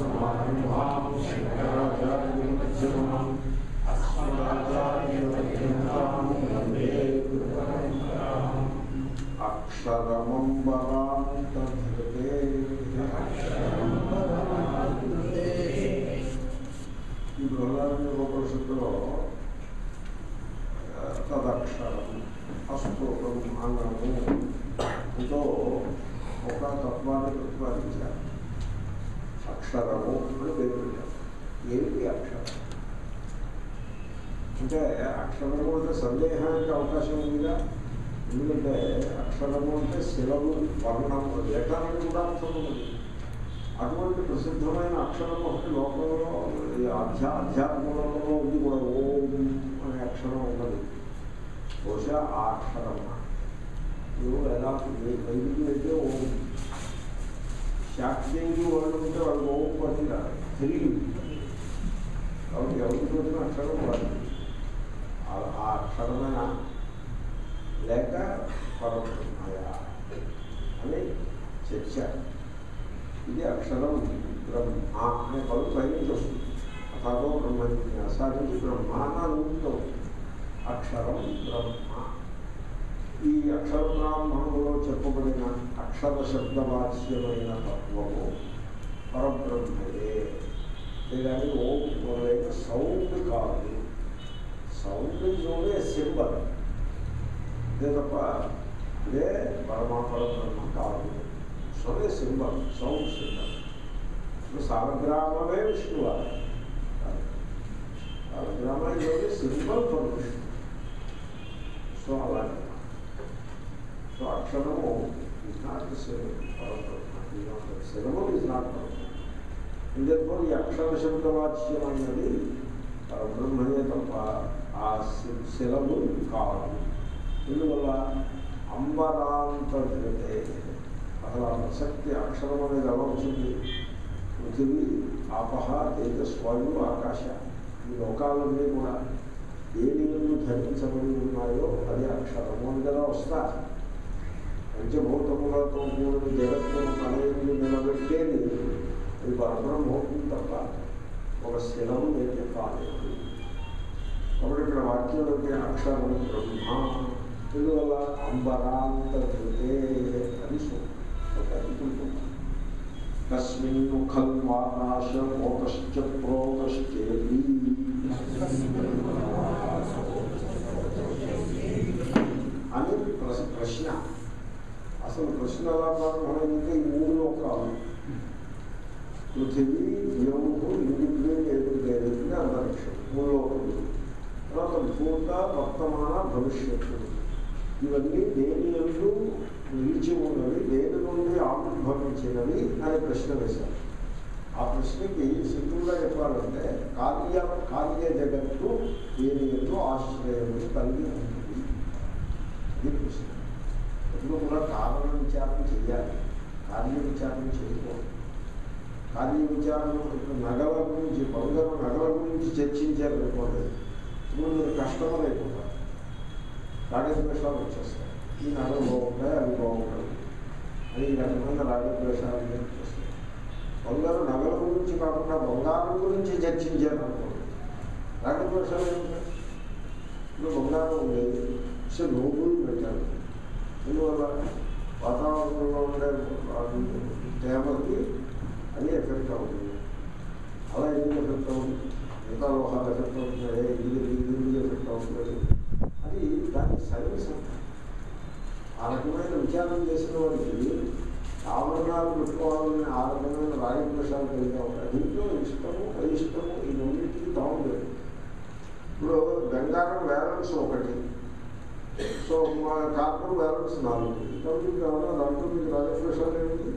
సమారంభాం శంకరాచార్యమధ్యమాం అస్మదాచార్యపర్యంతాం వందే గురుపరంపరాం అక్షరమంబరాంతధృతే ఈ బృహదారణ్య ఉపనిషత్తులో ఆ, తదక్షరం అస్తోకం అన్నము ఎంతో ఒక తత్వాన్ని ప్రతిపాదించారు అక్షరము అని పేరు పెట్టారు ఏమిటి అక్షరం అంటే అక్షరము అంటే సందేహానికి అవకాశం ఉందిగా ఎందుకంటే అక్షరము అంటే శిలవు వర్ణము లెటర్ అని కూడా అర్థం ఉన్నది అటువంటి ప్రసిద్ధమైన అక్షరము ఒకటి లోకంలో ఈ ఆధ్యా అధ్యాత్మంలో ఉంది కూడా ఓం అనే అక్షరం ఉన్నది బహుశా ఆ అక్షరం నువ్వు ఎలా వైద్యులు అయితే ఓం శాక్తేయులు వాళ్ళు ఉంటే వాళ్ళు ఓం పని తెలియదు కాబట్టి ఎవరికి వచ్చిన అక్షరం వాడు ఆ- ఆ అక్షరమైన లేక పరబ్రహ్మయా అని చర్చ ఇది అక్షరం బ్రహ్మ అనే పలు పైనుంచి వస్తుంది అథాగో బ్రహ్మ జిజ్ఞాస నుంచి బ్రహ్మ అని అనుకుంటాం అక్షరం బ్రహ్మ ఈ అక్షర బ్రాహ్మణంలో చెప్పబడిన అక్షర శబ్దవాచ్యమైన తత్వము పరబ్రహ్మయే లేదని ఓం మొదలైన సౌండ్ కాదు సౌండ్ ఓన్లీ సింబల్ ఇదే తప్ప ఇదే పరమా పరబ్రహ్మ కాదు సోనే సింబల్ సౌండ్ సింబల్ ఇప్పుడు సాలగ్రామమే విష్ణువారు సాలగ్రామ ఇది సింబల్ ఫర్ విష్ణు సో అలాగే సో అక్షరము ఈజ్ నాట్ పరబ్రహ్మ శిలము ఈజ్ నాట్ పరబ్రహ్మ ఇందులో ఈ అక్షర శబ్దవాచ్యమైనది పరబ్రహ్మయే తప్ప ఆ శి- శిలము కాదు ఇందువల్ల అంబరాంతర్గతే అసలు ఆ ప్రసక్తి అక్షరం అనేది ఎలా వచ్చింది పృథివీ ఆపహ తేజస్ వాయువు ఆకాశ ఈ లోకాలన్నీ కూడా ఏ నీళ్ళు ధరించబడి ఉన్నాయో అది అక్షరము అని కదా వస్తా పంచభూతములతో కూడిన జగత్తును తనయందు నిలబెట్టేది అది పరబ్రహ్మవుతుంది తప్ప ఒక శిలము అయితే కాలేదు కాబట్టి ఇక్కడ వాక్యంలోకి అక్షరం బ్రహ్మ అందువల్ల అంబరాంతృతే అని సూక్తం కస్మిన్ ఖల్వానాశ మోకశ్చ ప్రోకశ్చేది అని ప్రశ్న ప్రశ్న అసలు ప్రశ్న ఎలా ప్రారంభమైందంటే ఈ మూడు లోకాలు పృథివీ వ్యవుడు ఇండిగ్రేట్ ఎదురుగేది అంతరిక్షం మూడు లోకములు తర్వాత భూత వర్తమాన భవిష్యత్తు ఇవన్నీ దేని ఎందు నిలిచి ఉన్నవి దేని నుండి ఆవిర్భవించినవి అనే ప్రశ్న వేశారు ఆ ప్రశ్నకి సింపుల్గా చెప్పాలంటే కార్య కార్య జగత్తు దేని ఎందు ఆశ్రయము కలిగి ఉంటుంది ఇది ప్రశ్న ఎప్పుడు కూడా కారణ విచారణ చేయాలి కార్య విచారణ చేయకూడదు కార్య విచారణ ఇప్పుడు నగల గురించి బంగారు నగల గురించి చర్చించారు అనుకోండి ఇప్పుడు మీరు కస్టమర్ అయిపోతారు రాగద్వేషాలు వచ్చేస్తాయి ఈ నగలు బాగుంటాయి అవి బాగుంటాయి అని ఈ రకమైన రాగద్వేషాలు వచ్చేస్తాయి బంగారు నగల గురించి కాకుండా బంగారం గురించి చర్చించారు అనుకోండి రాగద్వేషాలు ఏముంటాయి ఇప్పుడు బంగారం ఉండేది సో నోబుల్ పెట్టారు అందువల్ల వాతావరణంలో ఉండే అది తేమకి అది ఎఫెక్ట్ అవుతుంది అలా ఎందుకు ఎఫెక్ట్ అవుతుంది మిగతా లోహాలు ఎఫెక్ట్ అవుతున్నాయి ఇది ఇది ఎఫెక్ట్ అవుతుంది అది దాని సైన్స్ అంటారు ఆ రకమైన విచారం చేసిన వారికి ఆభరణాలు పెట్టుకోవాలని ఆ రకమైన రాగద్వేషాలు కలిగి ఉంటాయి దీంట్లో ఇష్టము అయిష్టము ఈ రెండింటికి బాగుండేది ఇప్పుడు బంగారం బ్యాలెన్స్ ఒకటి సో మా కార్బన్ బ్యాలెన్స్ నాలుగు కాబట్టి మీకు ఏమన్నా దాంట్లో మీకు రాగద్వేషాలు ఏమిటి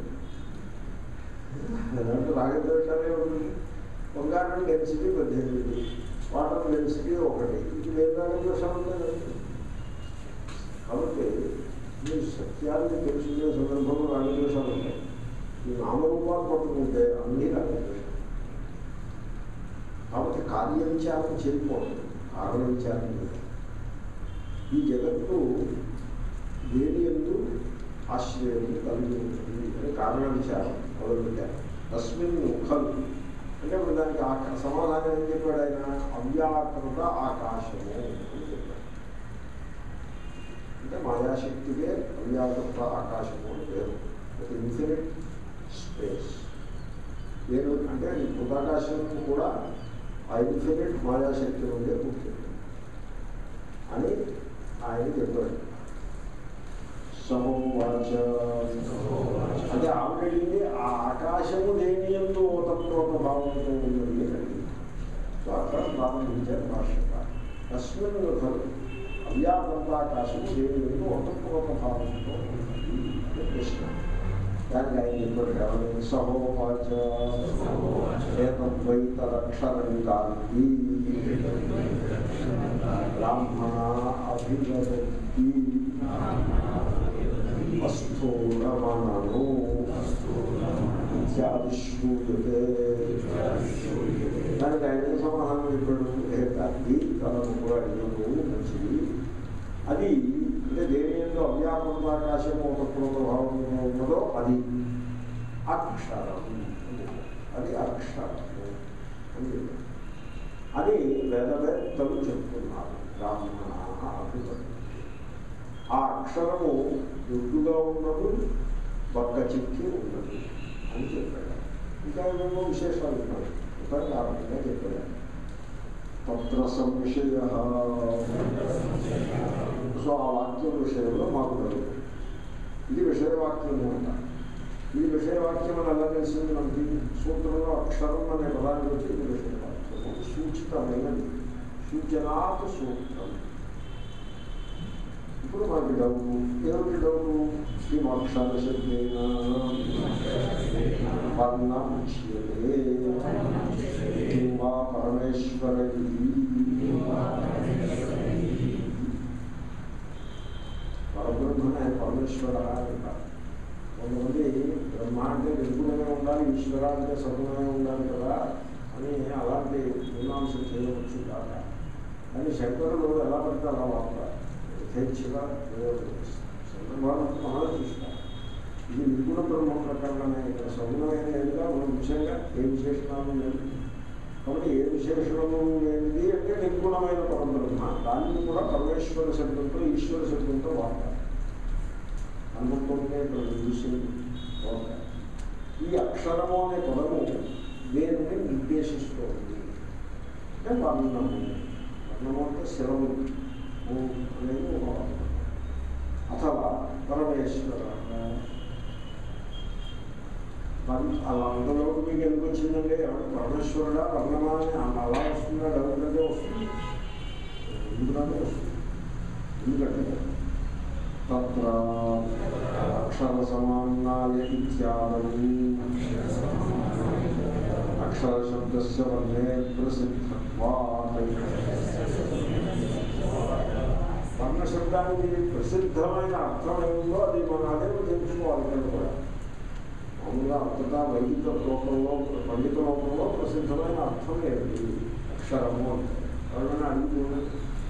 దాంట్లో రాగద్వేషాలు ఏమిటి బంగారం డెన్సిటీ పద్దెనిమిది వాటర్ డెన్సిటీ ఒకటి ఇది వేరే రాగద్వేషాలు ఉంటాయి కదా. కాబట్టి మీరు సత్యాన్ని తెలుసుకునే సందర్భంలో రాగద్వేషాలు ఉంటాయి ఈ నామరూపాలు పట్టుకుంటే అన్నీ రాగద్వేషాలు కాబట్టి కార్య విచారం చేయకూడదు కారణ విచారం చేయాలి ఈ జగత్తు దేని ఎందు ఆశ్రయం కలిగి ఉంటుంది అని కారణ విచారం మొదలుపెట్టారు తస్మిన్ ఖలు అంటే ఇప్పుడు దానికి ఆక సమాధానం ఏం చెప్పాడు ఆయన అవ్యాకృత ఆకాశము అని చెప్పాడు అంటే మాయాశక్తికే అవ్యాకృత ఆకాశము అని పేరు ఒక ఇన్ఫినిట్ స్పేస్ పేరు అంటే ఈ కృతాకాశం కూడా ఆ ఇన్ఫినిట్ మాయాశక్తి నుండే పుట్టింది అని ఆయన చెప్పాడు సహోవాచ అంటే ఆవిడ అడిగింది ఆ ఆకాశము దేని ఎందు ఓతప్రోత భావంతో ఉన్నది అని అడిగింది సో అక్కడ ప్రారంభించారు భాషకారు తస్మిన్ ఖలు అవ్యాకృతాకాశము దేని ఎందు ఓతప్రోత భావంతో ఉన్నది అని ప్రశ్న దానికి ఆయన చెప్పాడు ఏమని సహోవాచ ఏతద్వైతరక్షరం కాంతి బ్రాహ్మణ అభివదత్తి అస్థూలమనను ఇత్యాది శ్రూయతే దానికి ఆయన సమాధానం చెప్పాడు ఏకాది తనకు కూడా అడిగినప్పుడు మంచిది అది అంటే దేని ఎందు అవ్యాపృతాకాశము ఒక ప్రభావంలో ఉన్నదో అది అక్షరం అది అక్షరము అని చెప్పాడు. అని వేదవేత్తలు చెప్తున్నారు బ్రాహ్మణ అభివృద్ధి ఆ అక్షరము దుడ్డుగా ఉన్నది బక్క చిక్కి ఉన్నది అని చెప్పాడు ఇంకా ఏమేమో విశేషాలు ఉన్నాయి ఇంకా కారణంగా చెప్పాడు తత్ర సంశయ సో ఆ వాక్యం విషయంలో మాకు డౌట్ ఇది విషయవాక్యము అంట ఇది విషయవాక్యం అని ఎలా తెలిసింది మనకి సూత్రంలో అక్షరం అనే పదానికి వచ్చి ఇది విషయవాక్యము సూచితమైనది సూచనాత్ సూత్రం ఇప్పుడు మనకి డౌట్ ఏమిటి డౌట్ ఈ అక్షర శబ్దేన వర్ణముచ్యతే కింవా పరమేశ్వర పరబ్రహ్మనే పరమేశ్వర అంటారు కొంతమంది బ్రహ్మ అంటే నిర్గుణమే ఉండాలి ఈశ్వర అంటే సగుణమే ఉండాలి కదా అని అలాంటి మీమాంసలు చేయవచ్చు కాక కానీ శంకరులు ఎలా పడితే అలా వాడతారు యథేచ్ఛగా సందర్భాలు మనం చూస్తాం ఇది నిర్గుణ బ్రహ్మ ప్రకరణమే ఇక్కడ సగుణమైన ఏదిగా మనం ముఖ్యంగా ఏ విశేషణాలు లేదు కాబట్టి ఏ విశేషణము లేనిది అంటే నిర్గుణమైన పరబ్రహ్మ దాన్ని కూడా పరమేశ్వర శబ్దంతో ఈశ్వర శబ్దంతో వాడతారు అనుకుంటుంటే ఇక్కడ చూసి వాడతారు ఈ అక్షరము అనే పదము దేనిని నిర్దేశిస్తుంది అంటే వర్ణము వర్ణము అంటే శిరము అనేది ఒక వర్ణం అథవా పరమేశ్వర మరి అలా అందులోకి మీకు ఎందుకు వచ్చిందండి ఎవరు పరమేశ్వరుడా వర్ణమా అని అలా వస్తుందా డౌట్ అంటే వస్తుంది ఎందుకంటే వస్తుంది ఎందుకంటే తత్ర అక్షర సమానాయ ఇత్యాదవి అక్షర శబ్దస్య వర్ణే ప్రసిద్ధత్వాత్ వర్ణ శబ్దానికి ప్రసిద్ధమైన అర్థం ఏముందో అది మన అదే తెలుసుకోవాలి ఇక్కడ కూడా మామూలుగా అంతటా వైదిక లోకంలో పండిత లోకంలో ప్రసిద్ధమైన అర్థం ఏమిటి అక్షరము అంటే ఎవరైనా అడుగుతున్నారు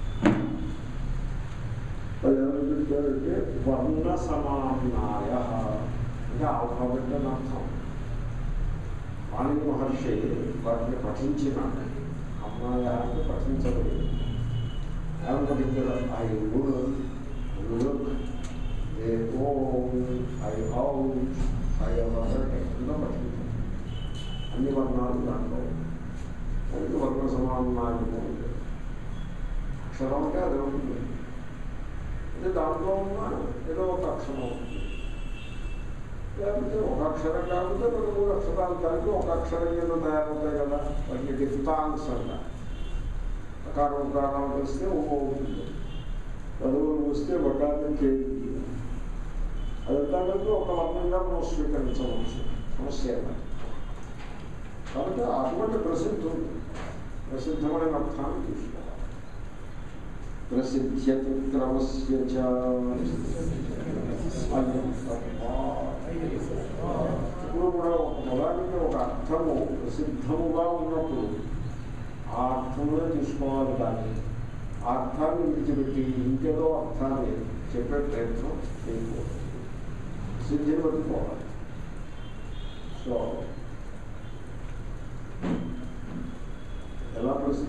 వాళ్ళు ఎవరు పెట్టారంటే వర్ణ సమానాయ అంటే ఆల్ఫాబెట్ అని అర్థం వాణి మహర్షి వాటిని పఠించిన అమ్మాయ అంటే పఠించబడి ఎవరు పఠించారు I would look a Om I out I ever ఎక్కడ పఠించారు అన్ని వర్ణాలు దాంట్లో అందుకే వర్ణ సమానాలు అక్షరం అంటే అది ఉంటుంది అంటే దాంట్లో ఉన్న ఏదో ఒక అక్షరం ఉంటుంది లేకపోతే ఒక అక్షరం కాకపోతే రెండు మూడు అక్షరాలు కలిపి ఒక అక్షరం ఏదో తయారవుతాయి కదా వాటిని డిఫ్తాంగ్స్ అంట అకారం ప్రాణం కలిస్తే ఓ అవుతుంది చదువులు వస్తే వడ్డాన్ని చేయింది అదంతా కలిపి ఒక వర్ణంగా మనం స్వీకరించవచ్చు సమస్య ఏమైనా కాబట్టి అటువంటి ప్రసిద్ధి ఉంది ప్రసిద్ధమైన అర్థాన్ని తీసుకోవాలి ప్రసిద్ధ్యతి క్రమస్య చ ఇప్పుడు కూడా ఒక పదానికి ఒక అర్థము ప్రసిద్ధముగా ఉన్నప్పుడు ఆ అర్థంలో తీసుకోవాలి కానీ ఆ అర్థాన్ని విడిచిపెట్టి ఇంకేదో అర్థాన్ని చెప్పే ప్రయత్నం చేయకూడదు సిద్ధిని పట్టుకోవాలి సో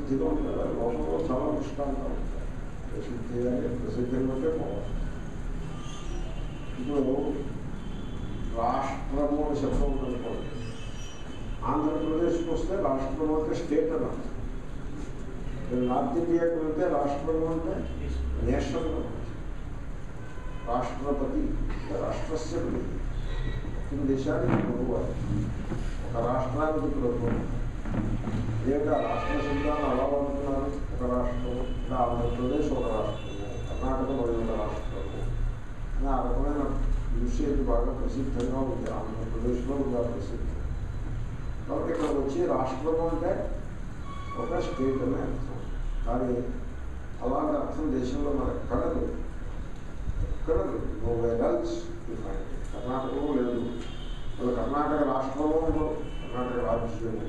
ప్రసిద్ధిగా ఉంటారు లోకంలో చాలా దృష్టాంతాలు ఉంటాయి ప్రసిద్ధి అంటే ప్రసిద్ధిగా ఉంటే పోవాలి ఇప్పుడు రాష్ట్రము అని శబ్దం ఉందనుకోండి ఆంధ్రప్రదేశ్కి వస్తే రాష్ట్రం అంటే స్టేట్ అని అర్థం మీరు నార్త్ ఇండియాకి వెళ్తే రాష్ట్రం అంటే నేషన్ అని అర్థం. రాష్ట్రపతి రాష్ట్రస్య ఈ దేశానికి ప్రభువు ఆయన. ఒక రాష్ట్రానికి ప్రభుత్వం లేదా రాష్ట్ర శబ్దాన్ని అలా వాడుతున్నారు ఒక రాష్ట్రం ఇంకా ఆంధ్రప్రదేశ్ ఒక రాష్ట్రము కర్ణాటక మరి ఒక రాష్ట్రము అని ఆ రకమైన యూసేజ్ బాగా ప్రసిద్ధంగా ఉంది ఆంధ్రప్రదేశ్లో ఉంది ఆ ప్రసిద్ధి కాబట్టి ఇక్కడ వచ్చి రాష్ట్రం అంటే ఒక స్టేట్ అనే అర్థం కానీ అలాంటి అర్థం దేశంలో మనకు ఎక్కడ లేదు ఎక్కడ లేదు నో వెరల్స్ కర్ణాటకలో లేదు అసలు కర్ణాటక రాష్ట్రంలో ఉండదు కర్ణాటక రాజ్యము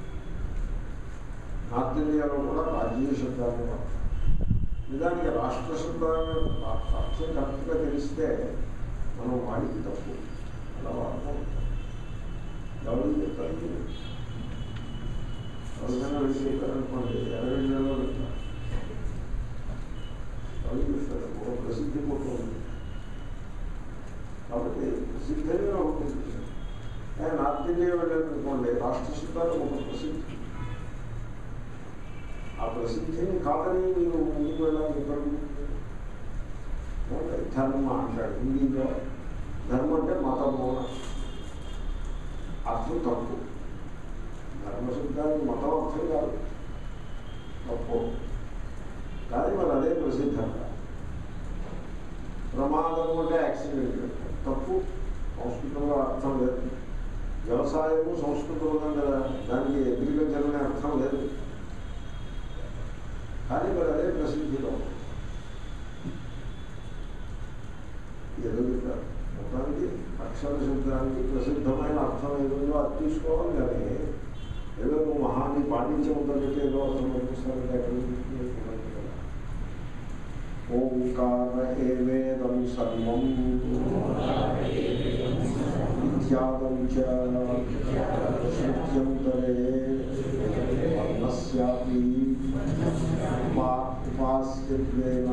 నార్త్ ఇండియాలో కూడా రాజ్య శబ్దాన్ని వాడతారు నిజానికి రాష్ట్ర శబ్దాన్ని అర్థం కరెక్ట్గా తెలిస్తే మనం వాడికి తప్పు అలా వాడతాం ఎవరు చెప్తారు ఎవరికైనా వెళ్ళి చెప్పారనుకోండి ఎర్రగడ్డలో వెళ్తారు ఎవరు చూస్తారు ఒక ప్రసిద్ధి పోతుంది కాబట్టి ప్రసిద్ధిగా ఉంటుంది కానీ నార్త్ ఇండియా వెళ్ళారనుకోండి రాష్ట్ర శబ్దాలు ఒక ప్రసిద్ధి ఆ ప్రసిద్ధిని కాదని మీరు ముందుకు వెళ్ళాలి ఇక్కడ ధర్మ అంటాడు హిందీలో ధర్మం అంటే మతము అని అర్థం తప్పు ధర్మశబ్దానికి మతం అర్థం కాదు తప్పు కానీ మరి అదే ప్రసిద్ధంగా ప్రమాదము అంటే యాక్సిడెంట్ తప్పు సంస్కృతంలో అర్థం లేదు వ్యవసాయము సంస్కృతంలో ఉంది కదా దానికి అగ్రికల్చర్ అనే అర్థం లేదు కానీ మరి అదే ప్రసిద్ధిలో ఏదో చెప్పారు మొత్తానికి అక్షర శబ్దానికి ప్రసిద్ధమైన అర్థం ఏదో అది తీసుకోవాలి కానీ ఏదో నువ్వు మహాన్ని పాటించే ఉందంటే ఏదో అర్థం పంపిస్తారంటే ఎక్కడ చూపించుకోవాలి కదా ఓంకార ఏవేదం సర్వం విద్యాదం చ శృత్యంతరే వర్ణస్యాపి ఉపా- ఉపాస్యత్వేన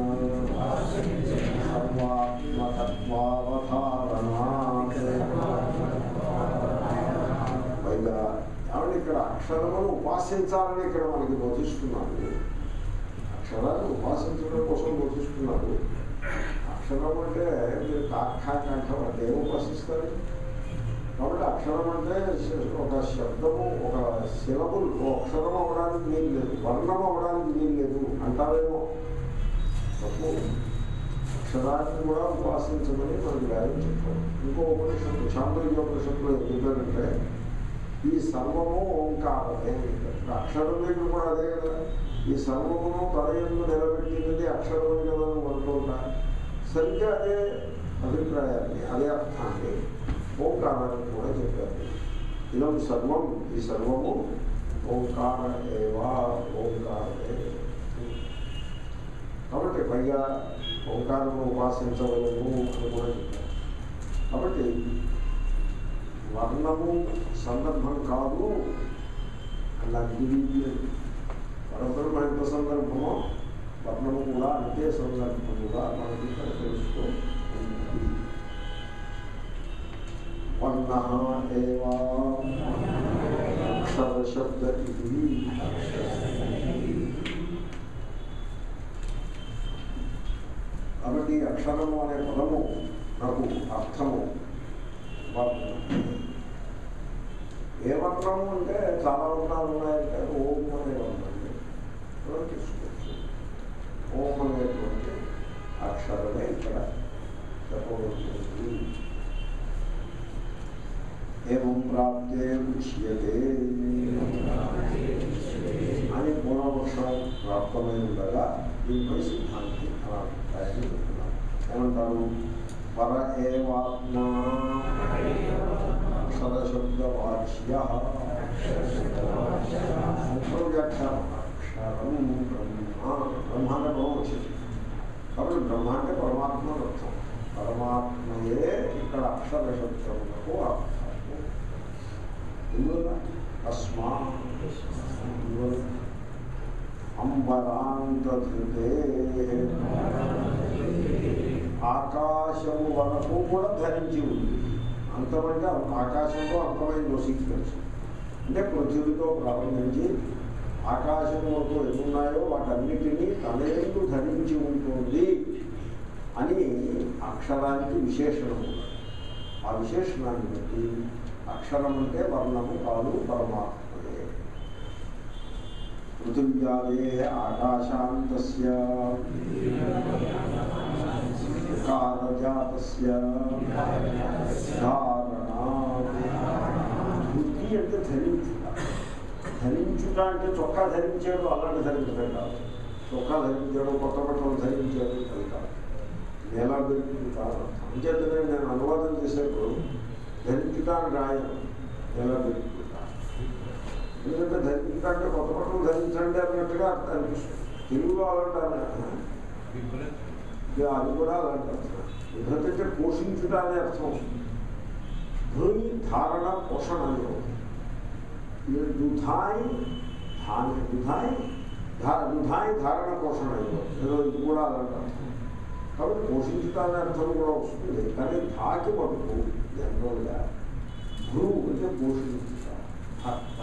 సర్వాత్మతత్వావధారణాత్ పైగా కాబట్టి ఇక్కడ అక్షరమును ఉపాసించాలని ఇక్కడ మనకి బోధిస్తున్నారు అక్షరాన్ని ఉపాసించడం కోసం బోధిస్తున్నారు అక్షరం అంటే మీరు కాఖా కంఠం అంటే ఏం ఉపాసిస్తారు కాబట్టి అక్షరం అంటే ఒక శబ్దము ఒక సిలబుల్ ఓ అక్షరం అవ్వడానికి వీలు లేదు వర్ణం అవ్వడానికి వీలు లేదు అంటారేమో తప్పు అక్షరాన్ని కూడా ఉపాసించమని మనకి వేదం చెప్పారు ఇంకో ఉపనిషత్తు చాంద్రోగ్య ఉపనిషత్తులో ఏం చెప్పారంటే ఈ సర్వము ఓంకారమే ఇప్పుడు అక్షరం దగ్గర కూడా అదే కదా ఈ సర్వమును తలయంలో నిలబెట్టినది అక్షరమే కదా అని అనుకుంటా సరిగ్గా అదే అభిప్రాయాన్ని అదే అర్థాన్ని ఓంకారాన్ని కూడా చెప్పారు ఇదం సర్వం ఈ సర్వము ఓంకార ఏవా ఓంకారమే కాబట్టి పైగా ఓంకారము ఉపాసించవలను అని కూడా చెప్పారు కాబట్టి వర్ణము సందర్భం కాదు అలా గిరి పరబ్రహ్మ ఎంత సందర్భమో వర్ణము కూడా అంతే సందర్భముగా మనకి ఇక్కడ తెలుస్తూ ఉంది వర్ణ ఏవా అక్షరశబ్ద ఇది కాబట్టి అక్షరము అనే పదము నాకు అర్థము వర్ణం. ఏ వర్ణము అంటే చాలా వర్ణాలు ఉన్నాయంటే ఓం అనే వర్ణం కూడా తీసుకోవచ్చు ఓం అనేటువంటి అక్షరమే ఇక్కడ చెప్పబడుతుంది ఏం ప్రాప్తే ఉచ్యతే అని పూర్వపక్షం ప్రాప్తమై ఉండగా దీనిపై సిద్ధాంతి అలా అభిప్రాయాన్ని చెప్తున్నారు ఏమంటారు పర ఏవాత్మా అక్షరశబ్దవాచ్య అక్షర వ్యాఖ్యానం అక్షరం బ్రహ్మ బ్రహ్మ అంటే బ్రహ్మ వచ్చింది కాబట్టి బ్రహ్మ అంటే పరమాత్మ అని అర్థం పరమాత్మయే ఇక్కడ అక్షర శబ్దములకు అర్థము ఎందువల్ల తస్మా ఎందువల్ల అంతధృతే ఆకాశము వరకు కూడా ధరించి ఉంది అంతమంటే ఆకాశంతో అంతమైన సీక్వెన్స్ అంటే పృథివీతో ప్రారంభించి ఆకాశం వరకు ఎన్నున్నాయో వాటన్నిటినీ తన ఎందు ధరించి ఉంటుంది అని అక్షరానికి విశేషణం ఆ విశేషణాన్ని బట్టి అక్షరం అంటే వర్ణము కాదు పరమాత్మయే పృథివ్యాదే ఆకాశాంతస్య వికారజాతస్య ధారణా బుద్ధి అంటే ధరించుట ధరించుట అంటే చొక్కా ధరించాడు అలాంటి ధరించడం కాదు చొక్కా ధరించాడు కొత్త బట్టలు ధరించాడు అది కాదు నిలబెట్టుట అంచేతనే నేను అనువాదం చేసేప్పుడు ధరించుట అని రాయను నిలబెట్టుట ఎందుకంటే ధరించుట అంటే కొత్త బట్టలు ధరించండి అన్నట్టుగా అర్థం అనిపిస్తుంది తెలుగులో అలాంటి ఇక అది కూడా అలాంటి అర్థం విభ్రత అంటే పోషించుట అనే అర్థం వస్తుంది భూమి ధారణ పోషణ అని దుధాయి ధాన దుధాయి ధా దుధాయి ధారణ పోషణ ఏదో ఇది కూడా అలాంటి అర్థం కాబట్టి పోషించుట అనే అర్థం కూడా వస్తుంది కానీ ధాకి మటుకు జనరల్గా గురువు అంటే పోషించుట భర్త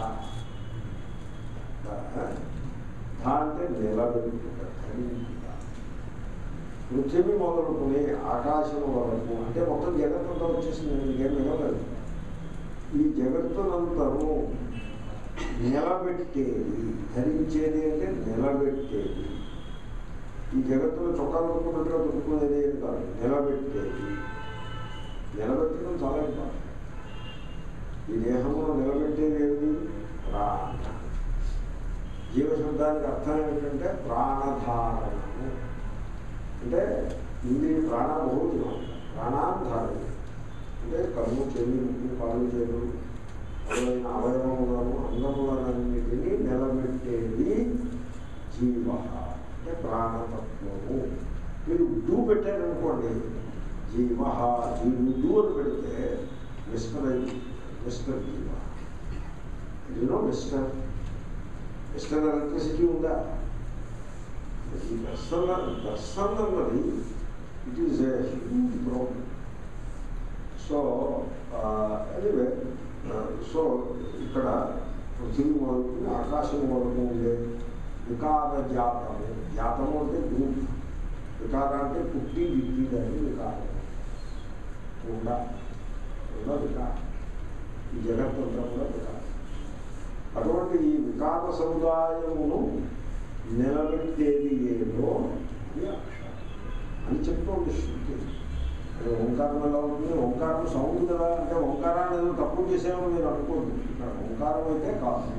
ధా అంటే నిలబెట్టుట ధరించుట పృథివీ మొదలుకుని ఆకాశం వరకు అంటే మొత్తం జగత్తంతా వచ్చేసింది ఇంకేం మిగలేదు ఈ జగత్తునంతను నిలబెట్టేది ధరించేది అంటే నిలబెట్టేది ఈ జగత్తులో చొక్కాలు దుక్కున్నట్టుగా దుక్కునేది ఏం కాదు నిలబెట్టేది నిలబెట్టడం చాలా ఇంపార్టెంట్ ఈ దేహమును నిలబెట్టేది ఏమిటి ప్రాణ జీవశబ్దానికి అర్థం ఏమిటంటే ప్రాణధారణము అంటే ఇంద్రియ ప్రాణ బహుజనం ప్రాణాధారణ అంటే కన్ను చెవి ముక్కు కాలు చేతులు మొదలైన అవయవములను అంగములన్నిటినీ నిలబెట్టేది జీవ అంటే ప్రాణతత్వము మీరు డూ పెట్టారనుకోండి జీవ జీవుడు అని పెడితే మిస్టర్ అయింది మిస్టర్ జీవ యూనో మిస్టర్ మిస్టర్ ఎలక్ట్రిసిటీ ఉందా ఈ దర్శన దర్శనం అన్నది it is a huge problem so anyway so ఇక్కడ పృథివీ మొదలుకుని ఆకాశం వరకు ఉండే వికార జాతము జాతము అంటే గ్రూప్ వికార అంటే పుట్టి విద్ది దాన్ని వికారం ఉండ ఉండ వికారం ఈ జగత్తంతా కూడా వికారం అటువంటి ఈ వికార సముదాయమును నిలబెట్టేది ఏదో అది అక్షరం అని చెప్తోంది శృతి అది ఓంకారం ఎలా ఉంటుంది ఓంకారం సౌండ్ కదా అంటే ఓంకారాన్ని ఏదో తప్పు చేసామని మీరు అనుకోండి ఇక్కడ ఓంకారం అయితే కాదు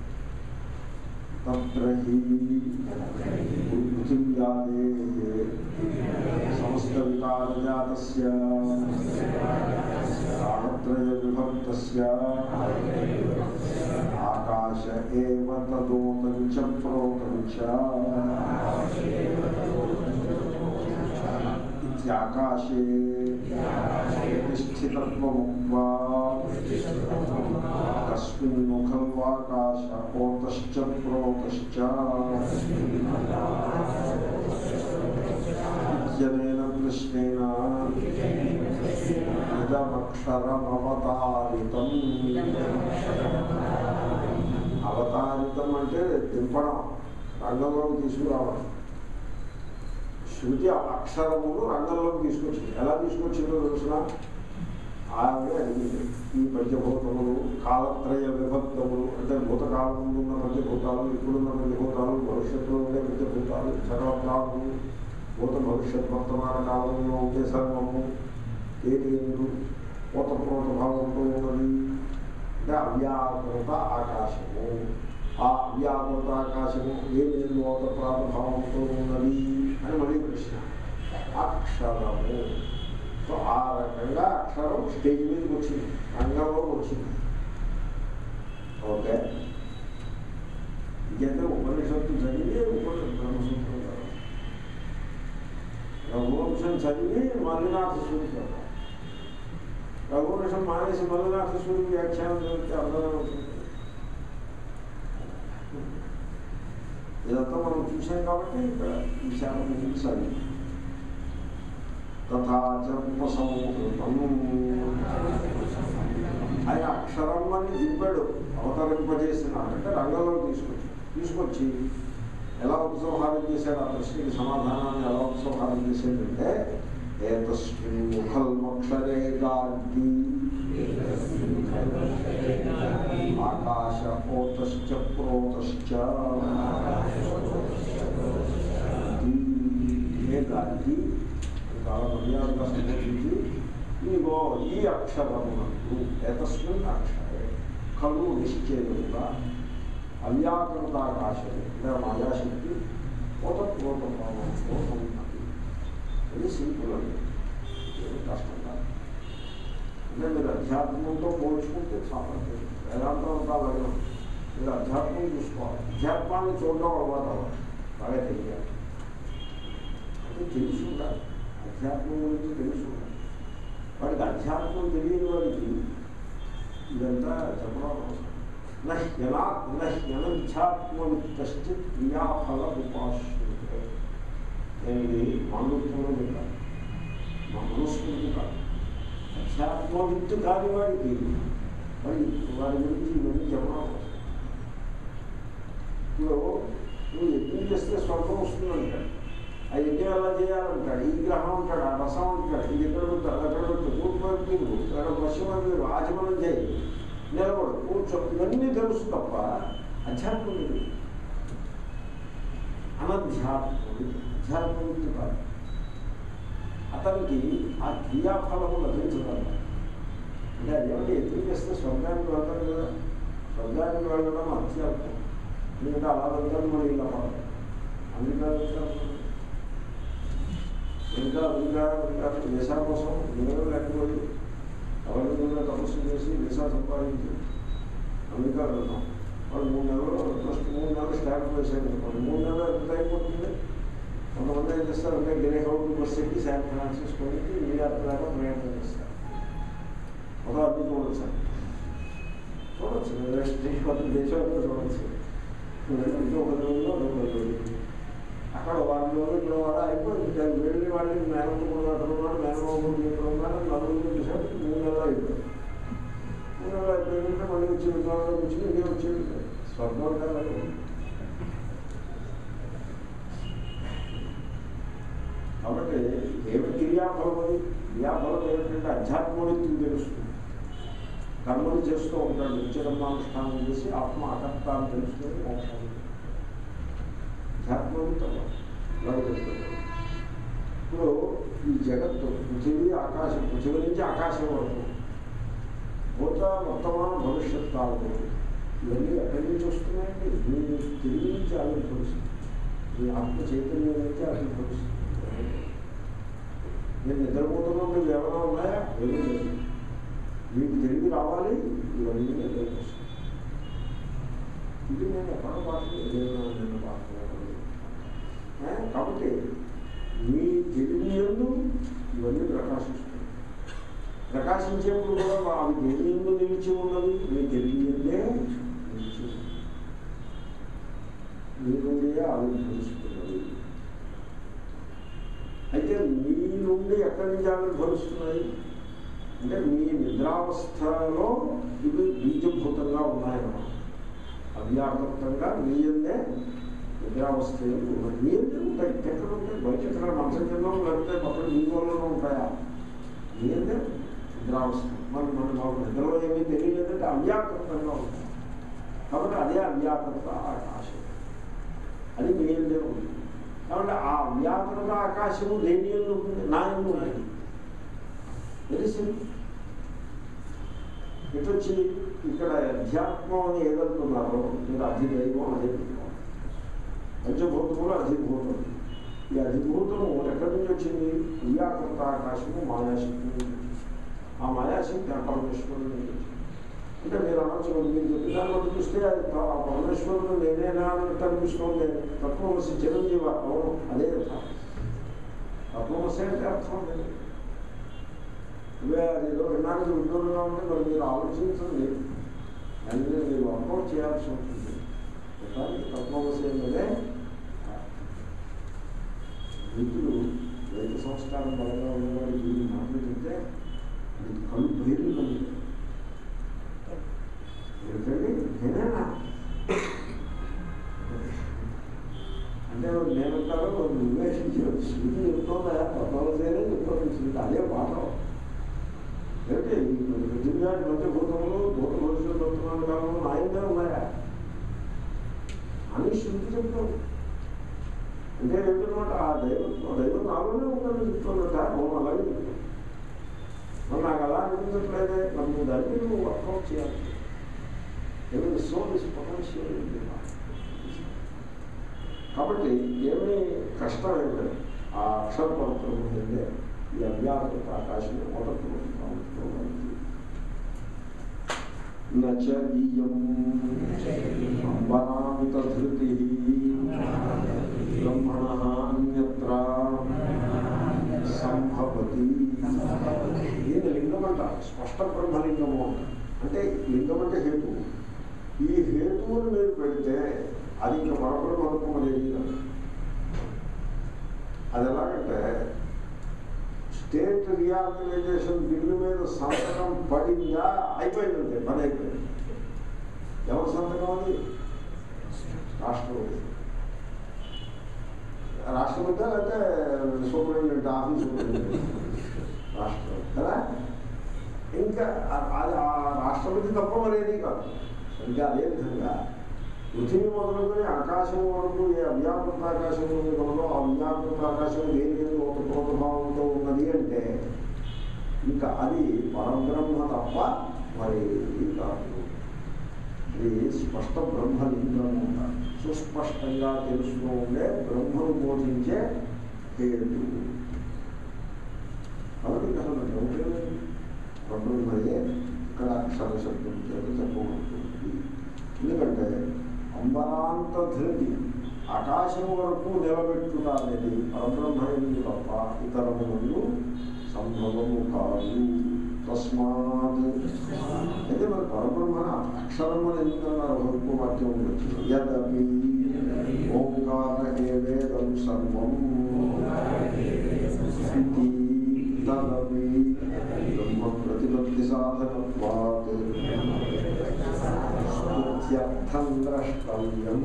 తత్ర పృథివ్యాదే సమస్త వికారజాతస్య కాలత్రయ విభక్తస్య ఆకాశ ఏవ తదోతం చ ప్రోతం చ ఇత్యాకాశే స్థితత్వముక్త్వా కస్మిన్ ముఖల్వాకాశ ఓతశ్చ ప్రోతశ్చ ఇత్యనేన కృష్ణేన ఇదమక్షరమవతారితం అవతారితం అంటే దింపడం రంగంలోకి తీసుకురావడం శృతి అక్షరమును రంగంలోకి తీసుకొచ్చింది ఎలా తీసుకొచ్చిందో తెలిసిన ఆవిడ అడిగింది ఈ పంచభూతములు కాలత్రయ విభక్తములు అంటే భూతకాలం ముందు ఉన్న పంచభూతాలు ఇప్పుడున్న పంచభూతాలు భవిష్యత్తులో ఉండే పంచభూతాలు సర్వ ప్రాణులు భూత భవిష్యత్ వర్తమాన కాలంలో ఉండే సర్వము ఏది ఎందు పూత ప్రోత భావంతో ఉన్నది అంటే అవ్యాకృత ఆకాశము ఆ అవ్యాకృత ఆకాశము ఏమి ఎందు ఓత ప్రాతభావంతో ఉన్నది అని మళ్ళీ ప్రశ్న అక్షరము సో ఆ రకంగా అక్షరం స్టేజ్ మీదకి వచ్చింది రంగంలోకి వచ్చింది ఓకే ఇంకైతే ఉపనిషత్తు చదివి ఉపనిషత్తు బ్రహ్మసూత్రం చదవాలి. రఘువంశం చదివి మల్లినాథ సూరి చదవాలి రఘువంశం మానేసి మల్లినాథ సూరి వ్యాఖ్యానం చదివితే అర్థమే అవుతుంది ఇదంతా మనం చూసాం కాబట్టి ఇక్కడ ఈ శాప ముందుకు సాగింది తథాచంపసంహృతం ఆయన అక్షరం అని దింపాడు అవతరింపజేసిన అంటే రంగంలో తీసుకొచ్చి తీసుకొచ్చి ఎలా ఉపసంహారం చేశాడు ఆ ప్రశ్నకి సమాధానాన్ని ఎలా ఉపసంహారం చేశాడంటే ఏతస్మిన్ ముఖల్మక్షరే గార్గి ఆకాశ ఓతశ్చ ప్రోతశ్చ ఏ గార్గి చాలా మర్యాదగా సంబోధించి ఇదిగో ఈ అక్షరమునందు ఏతస్మిన్ అక్షరే కలు నిశ్చయముగా అవ్యాకృత ఆకాశం అంటే మాయాశక్తి పోత పూర్వ భావంతో ఉన్నది ఇది సింపుల్ అండి ఏమి కష్టం కాదు అంటే మీరు అధ్యాత్మంతో పోల్చుకుంటే చాలా తేలిక. వేదాంతం అంతా అలాగే ఉంది. మీరు అధ్యాత్మం చూసుకోవాలి అధ్యాత్మాన్ని చూడడం అలవాటు అవ్వాలి బాగా తెలియాలి అంటే తెలిసి ఉండాలి అధ్యాత్మం గురించి తెలిసి ఉండాలి వాడికి అధ్యాత్మం తెలియని వాడికి ఇదంతా చెప్పడం అవసరం నహ్యనా నహ్యనంధ్యాత్మవిత్తి క్రియాఫల ఉపాశ్రుతే నేను ఇది మానవత్వంలో చెప్పాను మా మనస్ఫూర్తి కాదు అధ్యాత్మవిత్తు కాని వాడికి వాడి వాడి గురించి ఇవన్నీ చెప్పడం అవసరం ఇప్పుడు నువ్వు యజ్ఞం చేస్తే స్వర్గం వస్తుందంటాడు ఆ యజ్ఞం ఎలా చేయాలంటాడు ఈ గ్రహం ఉంటాడు ఆ రసం ఉంటాడు ఇది ఎక్కడ పెడతాడు అక్కడ పెడతాడు తూర్పు వైపు అక్కడ పశ్చిమ వైపు ఆచమనం చేయి నిలబడు కూర్చో ఇవన్నీ తెలుసు తప్ప అధ్యాత్మం తెలియదు అనధ్యాత్మం అధ్యాత్మం కాదు అతనికి ఆ క్రియాఫలము లభించగలరు అంటే అదేమిటి ఎదురు చేస్తే స్వర్గానికి వెళ్తారు కదా స్వర్గానికి వెళ్ళడం అత్యాత్మం ఎందుకంటే అలా వెళ్తారు మరి ఇలా పడదు అమెరికా వెళ్తారు ఇంకా అమెరికా అమెరికా దేశాల కోసం నేను లేకపోయి ఎవరి మీద తపస్సు చేసి వీసా సంపాదించి అమెరికా వెళ్తాం వాళ్ళు మూడు నెలలు ఫస్ట్ మూడు నెలలు స్టాంప్ వేసాడు అనుకోండి మూడు నెలలు ఎంత అయిపోతుంది కొంతమంది ఏం చేస్తారంటే గిరే హౌడ్ బస్ ఎక్కి శాన్ ఫ్రాన్సిస్కోకి న్యూయార్క్ దాకా ప్రయాణం చేస్తారు మొదలు అన్ని చూడొచ్చు చూడొచ్చు దేశం దేశంలో చూడొచ్చు ఇంకో ఒక రోజులో రెండు రోజులు అక్కడ వారం రోజులు ఇక్కడ వాడు అయిపోయింది దాన్ని వెళ్ళి వాళ్ళని మేనమ్మ కూడా అక్కడ ఉన్నాడు మేనమ్మ కూడా ఇక్కడ ఉన్నాడు నలుగురు చూసాడు మూడు నెలలు అయిపోయింది మూడు నెలలు అయిపోయిందంటే మళ్ళీ వచ్చి విధానంలో వచ్చి ఇదే వచ్చేది స్వర్గం కదా కాబట్టి ఏమి క్రియాఫలం అది క్రియాఫలం ఏమిటంటే అధ్యాత్మనికి తెలుస్తుంది కర్మలు చేస్తూ ఉంటాడు నిత్యకర్మానుష్ఠానం చేసి ఆత్మ అకర్త అని తెలుసుకొని మోక్షాన్ని అధ్యాత్మం ఇప్పుడు ఈ జగత్తు పృథివీ ఆకాశం పృథివీ నుంచి ఆకాశం వరకు భూత వర్తమాన భవిష్యత్ కాలం ఇవన్నీ ఎక్కడి నుంచి వస్తున్నాయండి మీ తెలివి నుంచి ఆవిర్భవిస్తుంది మీ ఆత్మ చైతన్యం నుంచి ఆవిర్భవిస్తుంది నేను నిద్రపోతున్నా మీరు ఏమైనా ఉన్నాయా ఏమీ లేదు మీకు తెలివి రావాలి ఇవన్నీ నేను వస్తాయి ఇది నేను ఎక్కడ మాట్లాడలేదు నేను మాట్లాడలేదు కాబట్టి మీ తెలివి ఎందు ఇవన్నీ ప్రకాశిస్తుంది ప్రకాశించేప్పుడు కూడా అవి దేని ఎందు నిలిచి ఉన్నది మీ తెలివి ఎందే నిలిచి ఉంది మీ నుండి ఆవిర్భవిస్తున్నది అయితే మీ నుండి ఎక్కడి నుంచి ఆవిర్భవిస్తున్నాయి అంటే మీ నిద్రావస్థలో ఇవి బీజభూతంగా ఉన్నాయన్నమాట అవ్యాకృతంగా మీ అందే నిద్రావస్థ ఉన్నాయి మీ అందే ఉంటాయి ఎక్కడ ఉంటాయి బయట ఎక్కడ మంచం కింద లేకపోతే పక్కన మీ వాళ్ళలో ఉంటాయా మీ అందే నిద్రావస్థ మరి మన మాకు నిద్రలో ఏమీ తెలియలేదంటే అవ్యాకృతంగా ఉంటాయి కాబట్టి అదే అవ్యాకృత ఆకాశం అది మీ అందే ఉంది కాబట్టి ఆ అవ్యాకృత ఆకాశము దేని ఎందు ఉంటుంది నా ఎందు ఉంది తెలిసింది ఇటు వచ్చి ఇక్కడ అధ్యాత్మం అని ఏదంటున్నారో మీరు అధిదైవం అధిదైవం పంచభూతములు అధిభూతం ఈ అధిభూతము ఎక్కడి నుంచి వచ్చింది క్రియాకృత ఆకాశము మాయాశక్తి నుంచి వచ్చింది. ఆ మాయాశక్తి ఆ పరమేశ్వరుడు నుంచి వచ్చింది. అంటే మీరు అనొచ్చు మీరు చెప్పిన దాన్ని బట్టి చూస్తే అది ప- ఆ పరమేశ్వరుడు నేనేనా అని కనిపిస్తుంది తత్వమసి చిరంజీవ అవును అదే అర్థం తత్వమసి అంటే అర్థం లేదు ఇవే అదేదో విన్నానికి విడ్డూరంగా ఉంటే మరి మీరు ఆలోచించండి దాన్ని మీరు వర్కౌట్ చేయాల్సి ఉంటుంది ఒకసారి తత్వమసి ఏంటంటే రైతులు రైతు సంస్కారం బలంగా ఉన్నవాడు వీళ్ళు మాటలు చెప్తే అది కళ్ళు బయలు కలుగుతాయి ఏంటండి నేనేనా అంటే నేనంటారు నువ్వే శృతి చెప్తుందా పదవసేనే చెప్తాను శృతి అదే పాఠం ఏంటి పృథ్వీరాజ్ మధ్య భూతంలో భూత భవిష్యత్తు వర్తమాన కాలంలో నాయంగా ఉన్నాయా అని శృతి చెప్తాను అంటే ఏంటన్నమాట ఆ దైవం ఆ దైవం నాలోనే ఉందని చెప్తున్నట అవును అలాగే చెప్తాను మరి నాకు అలా అనిపించట్లేదే మరి నువ్వు దాన్ని నువ్వు వర్కౌట్ చేయాలి ఏమైనా సో దిస్ పొటెన్షియల్ కాబట్టి ఏమీ కష్టం ఏం లేదు ఆ అక్షర పవిత్రం ఏంటంటే ఈ అభ్యాసత ఆకాశం మొదటి నచీయం అంబరాంతధృతి బ్రహ్మణ అన్యత్ర సంభవతి దీని లింగం అంట స్పష్ట బ్రహ్మలింగము అంట అంటే లింగం అంటే హేతు ఈ హేతువుని మీరు పెడితే అది ఇంకా మరొకరు అనుకోమనేది కాదు అది ఎలాగంటే స్టేట్ రియార్గనైజేషన్ బిల్లు మీద సంతకం పడిందా అయిపోయిందంటే పని అయిపోయింది ఎవరి సంతకం అది రాష్ట్రపతి రాష్ట్రపతి లేకపోతే సూపరింటెండెంట్ ఆఫీస్ సూపరింటెండెంట్ రాష్ట్రపతి కదా ఇంకా ఆ- అది ఆ రాష్ట్రపతి తప్ప మరేది కాదు ఇంకా అదేవిధంగా పృథివీ మొదలుకొని ఆకాశం వరకు ఏ అవ్యాకృత ఆకాశం ఉంది కలదో ఆ అవ్యాకృత ఆకాశం దేని మీద ఒక ప్రోతభావంతో ఉన్నది అంటే ఇంకా అది పరబ్రహ్మ తప్ప మరి కాదు ఇది స్పష్ట బ్రహ్మలింగము అంటారు సుస్పష్టంగా తెలుస్తూ ఉండే బ్రహ్మను బోధించే హేతు కాబట్టి ఇక్కడ అసలు డౌటే లేదు. బ్రహ్మయే ఇక్కడ అక్షర శబ్దం చేత చెప్పబడుతుంది ఎందుకంటే అంబరాంత ధృతి ఆకాశం వరకు నిలబెట్టుట అనేది పరబ్రహ్మయుడు తప్ప ఇతరములు సంభవము కాదు తస్మాత్ అయితే మరి పరబ్రహ్మ అక్షరం అని ఎందుకన్నారు ఇంకో వాక్యం ఉండొచ్చు యదపి ఓంకార ఏవేదం సర్వం ఇది తదపి బ్రహ్మ ప్రతిపత్తి సాధనత్వాత్ స్మృత్యర్థం ద్రష్టవ్యం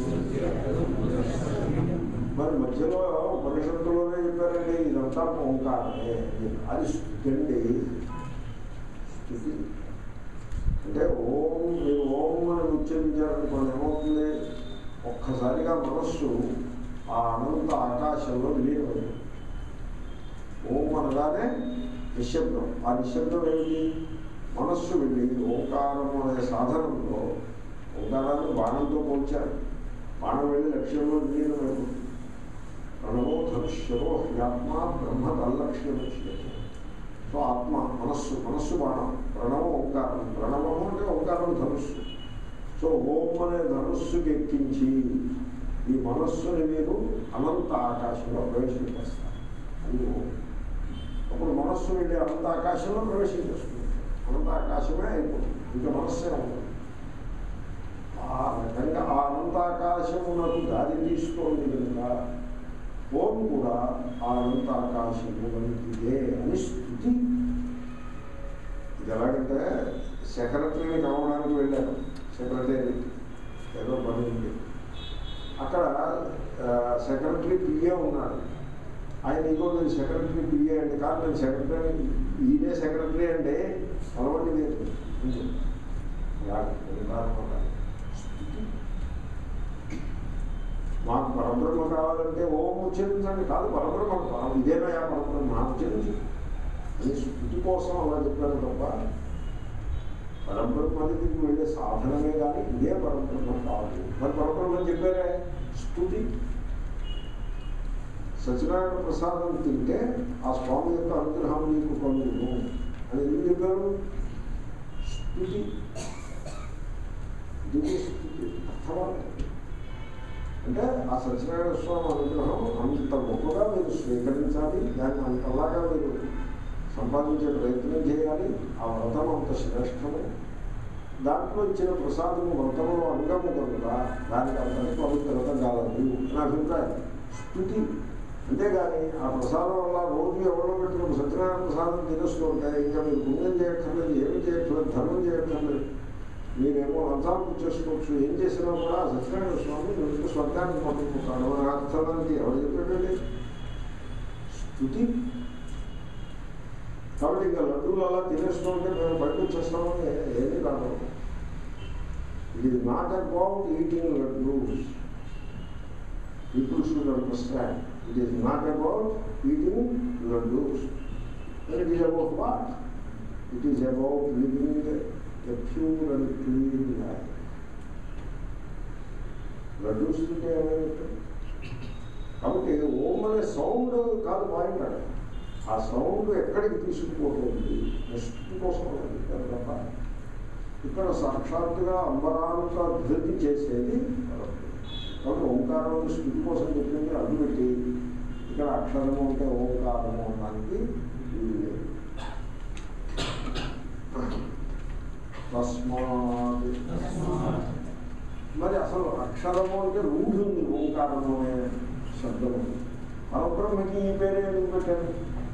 మరి మధ్యలో ఉపనిషత్తులోనే చెప్పారండి ఇదంతా ఓంకారమే అది స్థుతి అండి స్థుతి అంటే ఓం మీరు ఓం అని ఉచ్చరించారనుకోండి ఏమవుతుంది ఒక్కసారిగా మనస్సు ఆ అనంత ఆకాశంలో విలీనమైంది ఓం అనగానే నిశ్శబ్దం ఆ నిశ్శబ్దం ఏమిటి మనస్సు వెళ్ళి ఓంకారం అనే సాధనంలో ఓంకారాన్ని బాణంతో పోల్చారు బాణం వెళ్ళి లక్ష్యంలో విలీనమైపోతుంది ప్రణవో ధనుష్యో హ్యాత్మ బ్రహ్మ తల్లక్ష్యం సో ఆత్మ మనస్సు మనస్సు బాణం ప్రణవం ఓంకారం ప్రణవము అంటే ఓంకారం ధనుస్సు సో ఓం అనే ధనుస్సుకి ఎక్కించి ఈ మనస్సుని మీరు అనంత ఆకాశంలో ప్రవేశించేస్తారు అది ఓం అప్పుడు మనస్సు వెళ్ళి అనంత ఆకాశంలో ప్రవేశించేస్తుంది అనంత ఆకాశమే అయిపోతుంది ఇంకా మనస్సే ఉంటుంది ఆ రకంగా ఆ అనంతాకాశమునకు దారి తీసుకోండి కనుక ఓం కూడా ఆ అనంతాకాశము వంటిదే అని స్థుతి ఇది ఎలాగంటే సెక్రటరీని కలవడానికి వెళ్ళాను సెక్రటరీ ఏదో పని ఉంది అక్కడ సెక్రటరీ పిఏ ఉన్నాడు ఆయన ఇంకో నేను సెక్రటరీ పిఏ అండి కాదు నేను సెక్రటరీ ఈయనే సెక్రటరీ అండి కలవండి లేదు అంతే. ఇలాగ ఉదాహరణ స్థుతి మాకు పరబ్రహ్మ కావాలంటే ఓం ఉచ్చరించండి కాదు పరబ్రహ్మ పరం ఇదేనా పరబ్రహ్మ ఉచ్చరించు అని స్థుతి కోసం అలా చెప్పాను తప్ప పరబ్రహ్మ దగ్గరికి వెళ్ళే సాధనమే కానీ ఇదే పరబ్రహ్మ కాదు మరి పరబ్రహ్మ చెప్పారే స్థుతి సత్యనారాయణ ప్రసాదం తింటే ఆ స్వామి యొక్క అనుగ్రహం నీకు కలుగును అని ఎందుకు చెప్పారు స్థుతి ఇది స్థుతి అర్థమవుతుంది అంటే ఆ సత్యనారాయణ స్వామి అనుగ్రహం అంత గొప్పగా మీరు స్వీకరించాలి దాన్ని అంతలాగా మీరు సంపాదించే ప్రయత్నం చేయాలి ఆ వ్రతం అంత శ్రేష్టము దాంట్లో ఇచ్చిన ప్రసాదము వ్రతంలో అంగము కనుక దానికి అంతటి పవిత్రత కాలదు నా అభిప్రాయం స్థుతి అంతేగాని ఆ ప్రసాదం వల్ల రోజు ఎవరో పెట్టుకుని సత్యనారాయణ ప్రసాదం తినేస్తూ ఉంటే ఇంకా మీరు పుణ్యం చేయక్కర్లేదు ఏమి చేయక్కర్లేదు ధర్మం చేయక్కర్లేదు మీరేమో లంచాలు చేసుకోవచ్చు ఏం చేసినా కూడా ఆ సత్యనారాయణ స్వామి మీకు స్వర్గానికి పంపుకుంటాడు అని అర్థానికి ఎవరు చెప్పాడండి స్థుతి కాబట్టి ఇంకా లడ్డూలు అలా తినేస్తూ ఉంటే మేము బయట వచ్చేస్తామని ఏమీ రాదు it is not about eating laddoos people should understand. It is not about eating laddus. Then it is about what? It is about living a pure and clean life. Laddoos తింటే ఏమైనట్టు కాబట్టి ఓం అనే సౌండ్ కాదు పాయింట్ అక్కడ ఆ సౌండ్ ఎక్కడికి తీసుకుపోతుంది next కోసం చెప్పారు తప్ప ఇక్కడ సాక్షాత్తుగా అంబరానుక అభివృద్ధి చేసేది పరబ్రహ్మ. కాబట్టి ఓంకారం స్థితి కోసం చెప్పింది అడ్డు పెట్టి ఇక్కడ అక్షరము అంటే ఓంకారము అనడానికి వీలు లేదు తస్మాత్ మరి అసలు అక్షరము అంటే రూఢి ఉంది ఓంకారము అనే శబ్దము పరబ్రహ్మకి ఈ పేరే ఎందుకు పెట్టారు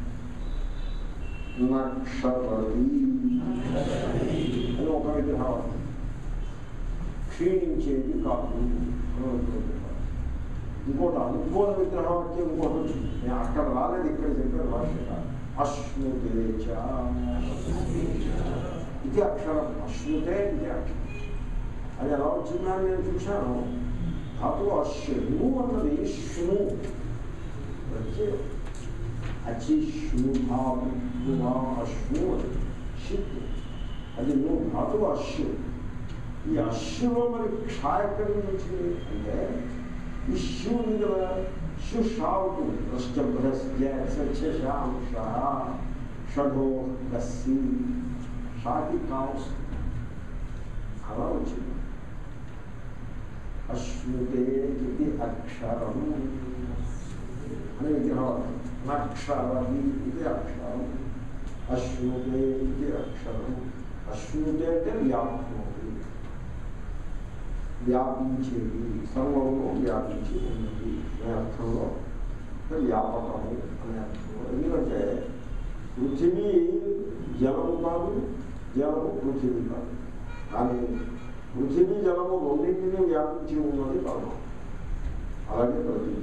నక్షరతి అని ఒక విగ్రహం క్షీణించేది కాదు అని ఒక విగ్రహం. ఇంకోటి అనుకోని విగ్రహం అంటే ఇంకోటి వచ్చింది. నేను అక్కడ రాలేదు ఇక్కడ చెప్పాను భాష అశ్నుతేచ ఇది అక్షరం అశ్నుతే ఇది అక్షరం అది ఎలా వచ్చిందని నేను చూశాను ధాతు అశ్ను అన్నది శృణు ప్రత్యయం అచిష్ణుభావం అశ్ను అని షిత్ అది నువ్వు ధాతు అశ్ను ఈ అశ్వలో మరి క్ష ఎక్కడి నుంచి వచ్చింది అంటే ఈ శివు ఉంది కదా శివు షా ఉంటుంది రశ్చాంశ షఢో గస్సి షాకి కావచ్చు అలా వచ్చింది అశ్నుతే ఇది అక్షరం అని విగ్రహం నక్షరది ఇది అక్షరం అశ్నుతే ఇది అక్షరం అశ్నుతే అంటే వ్యాప్నోతి వ్యాపించేది సర్వంలో వ్యాపించి ఉన్నది అనే అర్థంలో అంటే వ్యాపకము అనే అర్థంలో ఎందుకంటే పృథివీ జలము కాదు జలము పృథివీ కాదు కానీ పృథివీ జలము రెండింటినీ వ్యాపించి ఉన్నది పరమ అలాగే ప్రతిదీ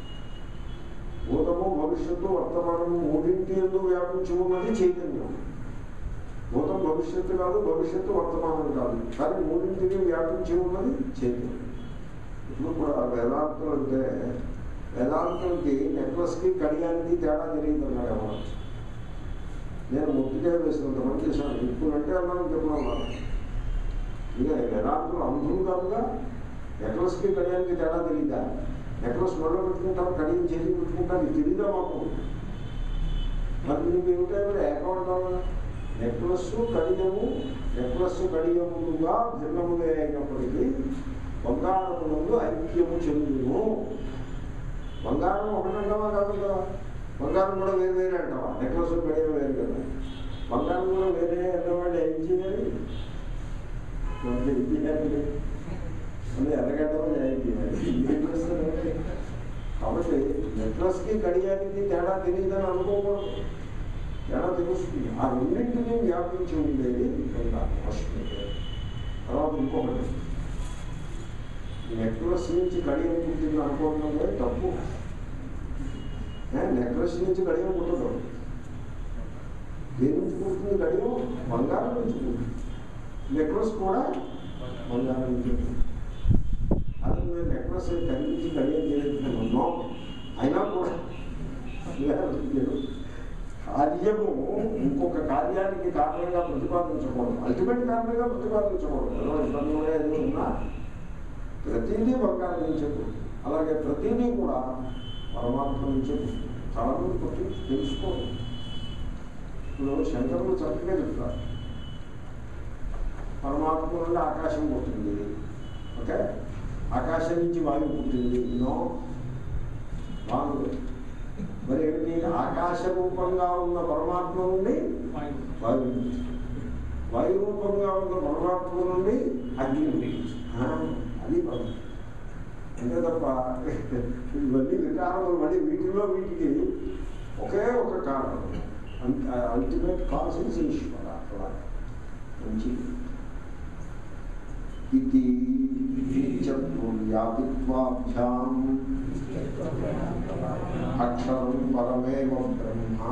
భూతము భవిష్యత్తు వర్తమానము మూడింటి ఎందు వ్యాపించి ఉన్నది చైతన్యం భూతం భవిష్యత్తు కాదు భవిష్యత్తు వర్తమానం కాదు కానీ మూడింటిని వ్యాపించి ఉన్నది చైతన్యం ఇప్పుడు కూడా వేదాంతం అంటే వేదాంతంకి నెక్లెస్కి కడియానికి తేడా తెలియదు అన్నాడు ఎవరు నేను ముట్టిగా వేసినంత పని చేశాను ఇప్పుడు అంటే అన్నాను చెప్పడం అన్నాను ఇక వేదాంతులు అంధులు కాదుగా నెక్లెస్కి కడియానికి తేడా తెలియదా నెక్లెస్ మొదలు పెట్టుకుంటారు కడియం చేసి పెట్టుకుంటారు ఇది తెలియదా మాకు మరి నువ్వు ఏమిటో ఏకమంటావా నెక్లెస్ కడియము నెక్లెస్ కడియములుగా భిన్నములే అయినప్పటికీ బంగారములందు ఐక్యము చెందును బంగారం ఒకటంటావా కాదు కదా బంగారం కూడా వేరు వేరే అంటావా నెక్లెస్ కడియం వేరు కదా బంగారం కూడా వేరే అన్నవాళ్ళు ఏం చేయాలి అంటే ఇంజనీరింగ్ అంటే ఎర్రగడ్డలో ఏం చేయాలి నెక్లెస్ కాబట్టి నెక్లెస్కి కడియానికి తేడా తెలియదని అనుకోకూడదు ఎలా తెలుస్తుంది ఆ రెండింటినీ వ్యాపించి ఉండేది అశ్వతే తర్వాత ఇంకొకటి నెక్లెస్ నుంచి కడియం పుట్టింది అనుకోవడం లేదు తప్పు నెక్లెస్ నుంచి కడియం పుట్టదు దేని నుంచి పుట్టింది కడియం బంగారం నుంచి పుట్టింది నెక్లెస్ కూడా బంగారం నుంచి పుట్టింది అది మేము నెక్లెస్ కనిపించి కడియం చేయలేదు ఉన్నాం అయినా కూడా లేదు. కార్యము ఇంకొక కార్యానికి కారణంగా ప్రతిపాదించకూడదు అల్టిమేట్ కారణంగా ప్రతిపాదించకూడదు ఏదో ఇబ్బంది కూడా ఏదో ఉన్నా ప్రతిదీ బంగారం నుంచే పుట్టింది అలాగే ప్రతిదీ కూడా పరమాత్మ నుంచే పుట్టింది చాలా మంది పుట్టి తెలుసుకోదు ఇప్పుడు శంకరులు చక్కగా చెప్తారు పరమాత్మ నుండి ఆకాశం పుట్టింది ఓకే ఆకాశం నుంచి వాయువు పుట్టింది నో వాయువు మరి ఏమిటి ఆకాశ రూపంగా ఉన్న పరమాత్మ నుండి వాయువు వాయు రూపంగా ఉన్న పరమాత్మ నుండి అగ్ని ఉంది ఆ, అది పరమాత్మ అంతే తప్ప ఇవన్నీ వికారములు మళ్ళీ వీటిలో వీటికి ఒకే ఒక కారణం అల్టిమేట్ కాజ్ ఇస్ ఈశ్వర అలా మంచిది ఇది వ్యాపిత్వాభ్యాం అక్షరం పరమేవ బ్రహ్మ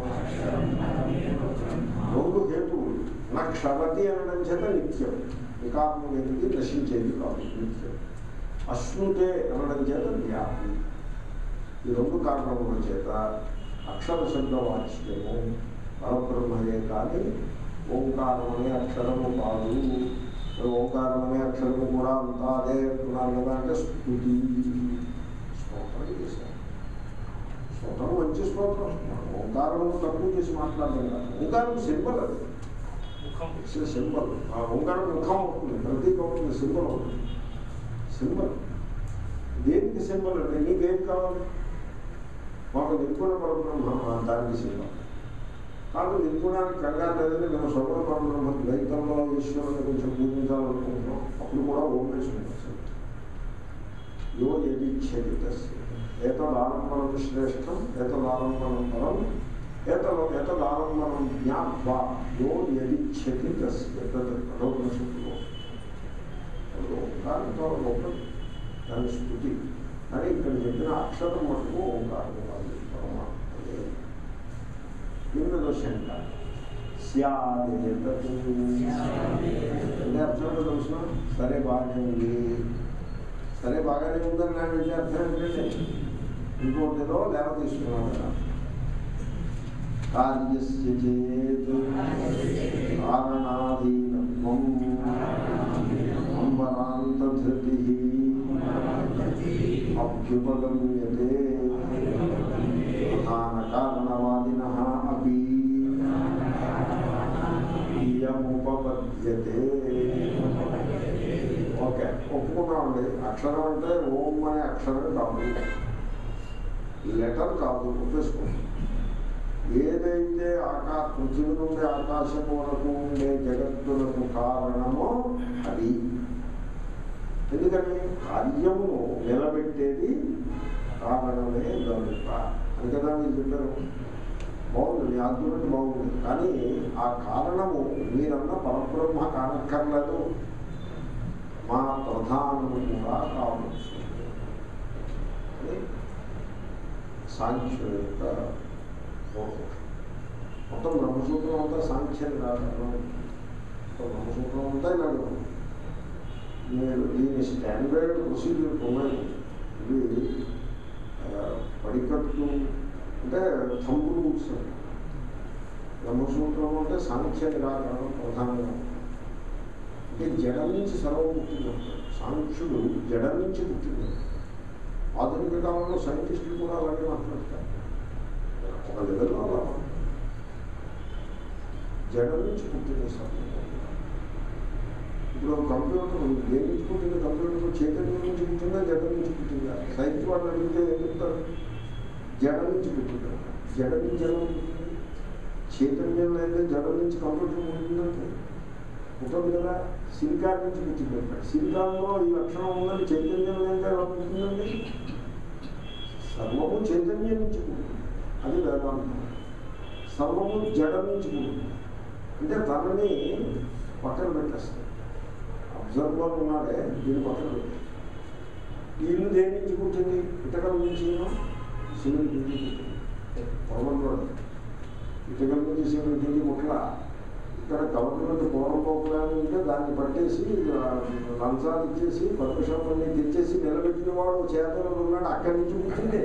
రెండు హేతువులు నా క్షరతి అనడం చేత నిత్యం వికారము అనేది నశించేది కాదు నిత్యం అశ్నుతే అనడం చేత వ్యాపి ఈ రెండు కారణముల చేత అక్షర శబ్ద వాచ్యము పరబ్రహ్మయే కానీ ఓంకారం అనే అక్షరము కాదు మరి ఓంకారం అనే అక్షరము కూడా అంతా అదే అంటున్నారు కదా అంటే స్థుతి స్తోత్రం చేశారు స్తోత్రం మంచి స్తోత్రం ఓంకారం తక్కువ చేసి మాట్లాడడం కాదు ఓంకారం సింబల్ అది సింబల్ ఆ ఓంకారం ముఖం అవుతుంది ప్రతీక అవుతుంది సింబల్ అవుతుంది సింబల్ దేనికి సింబల్ అంటే నీకేం కావాలి మాకు నిర్గుణ పరబ్రహ్మ దానికి సింబల్ కాదు నిర్గుణానికి కంగారు లేదని మేము స్వగుణ పరబ్రహ్మ ద్వైతంలో ఈశ్వరుని కొంచెం పూజించాలనుకుంటున్నాం అప్పుడు కూడా ఓం వేసుకుంటాం యో యదిచ్ఛది తస్య ఏతదారంభరం శ్రేష్టం ఏతదారంభరం పరం ఏతలో ఏతదారంభరం జ్ఞాత్వా యో యదిచ్ఛతి తస్య కఠోపనిషత్తులో ఓంకారంతో గొప్పది దాని స్థుతి కానీ ఇక్కడ చెప్పిన అక్షరం మటుకు ఓంకారం కాదు పరమాత్మ దీనిలో శంక స్యాదేతతు అంటే అర్థం ఏంటో తెలుసిన సరే బాగానే ఉంది సరే బాగానే ఉందని నా అంటే అర్థం ఏంటంటే ఇంకోటిలో లేవ తీసుకున్నాను కదా కార్యస్య చేత్ కారణాధీనత్వం అంబరాంతధృతి అభ్యుపగమ్యతే ప్రధాన కారణవాదిన అపి ఇయముపపద్యతే ఓకే ఒప్పుకున్నామండి అక్షరం అంటే ఓం అనే అక్షరం కాదు లెటర్ కాదు ఒప్పేసుకోండి ఏదైతే ఆకా పృథివీ నుండి ఆకాశం వరకు ఉండే జగత్తులకు కారణమో అది ఎందుకని కార్యమును నిలబెట్టేది కారణమే గనుక అని కదా మీరు చెప్పారు బాగుంది మీ ఆర్గ్యుమెంట్ బాగుంది కానీ ఆ కారణము మీరన్న పరబ్రహ్మ కానక్కర్లేదు మా ప్రధానము కూడా కావచ్చు అని సాంఖ్యుల యొక్క పూర్వపక్షం. మొత్తం బ్రహ్మసూత్రం అంతా సాంఖ్యం కాదు మొత్తం బ్రహ్మసూత్రం అంతా ఇలాగే ఉంది మీరు దీని స్టాండర్డ్ ప్రొసీజర్ ఉన్నాయి ఇవి ఆ, పడికట్టు అంటే థంపులు బుక్స్ బ్రహ్మసూత్రం అంటే సాంఖ్య నిరాకరణం ప్రధానంగా అంటే జడ నుంచి సర్వం పుట్టింది సాంఖ్యుడు జడ నుంచి పుట్టింది ఆధునిక కాలంలో సైంటిస్టులు కూడా అలాగే మాట్లాడతారు ఒక లెవెల్లో అలా మాట్లాడతారు. జడ నుంచి పుట్టింది సర్వం ఇప్పుడు కంప్యూటర్ దేని నుంచి పుట్టింది కంప్యూటర్ చైతన్యం నుంచి పుట్టిందా జడ నుంచి పుట్టిందా సైన్స్ వాళ్ళు అడిగితే ఏం చెప్తారు జడ నుంచి పుట్టిందా జడ నుంచి ఎలా పుట్టింది చైతన్యం లేదా జడ నుంచి కంప్యూటర్ పుట్టిందంటే ఉంటుంది కదా సిలికాన్ నుంచి పుట్టిందంట సిలికాన్లో ఈ లక్షణం ఉందని చైతన్యం లేదా ఎలా పుట్టిందండి సర్వము చైతన్యం నుంచి పుట్టింది అది వేదాంతం సర్వము జడ నుంచి పుట్టింది అంటే తనని పక్కన పెట్టేస్తాడు అబ్జర్వర్ ఉన్నాడే దీన్ని పక్కన పెట్టి ఈ ఇల్లు దేని నుంచి పుట్టింది ఇటకల నుంచి సిమెంట్ నుంచి పుట్టింది పొరబంలో ఇటకల నుంచి సిమెంట్ నుంచి పుట్ల ఇక్కడ గవర్నమెంట్ పూర్వపోకలాన్ని ఉంటే దాన్ని పట్టేసి ఆ, లంచాలు ఇచ్చేసి పర్మిషన్ అన్ని తెచ్చేసి నిలబెట్టిన వాడు చేతలు ఉన్నాడు అక్కడి నుంచి పుట్టింది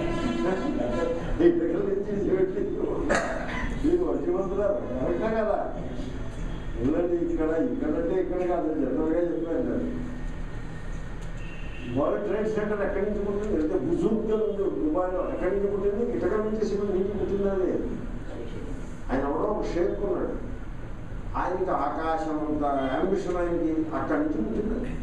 ఇటకల నుంచి సిమెంట్ నుంచి మీరు వచ్చిమంతున్నారు కరెక్టా కదా ఇల్లండి ఇక్కడ ఇక్కడంటే ఇక్కడ కాదు జనరల్గా చెప్పాను నేను వరల్డ్ ట్రేడ్ సెంటర్ ఎక్కడి నుంచి పుట్టింది అంటే బుజుర్గా ఉంది దుబాయ్లో ఎక్కడి నుంచి పుట్టింది ఇటక నుంచి సిమెంట్ నుంచి పుట్టింది అది ఆయన ఎవడో ఒక షేక్ ఉన్నాడు ఆయనకి ఆకాశం అంత అంబిషన్ ఆయనకి అక్కడి నుంచి పుట్టింది అది.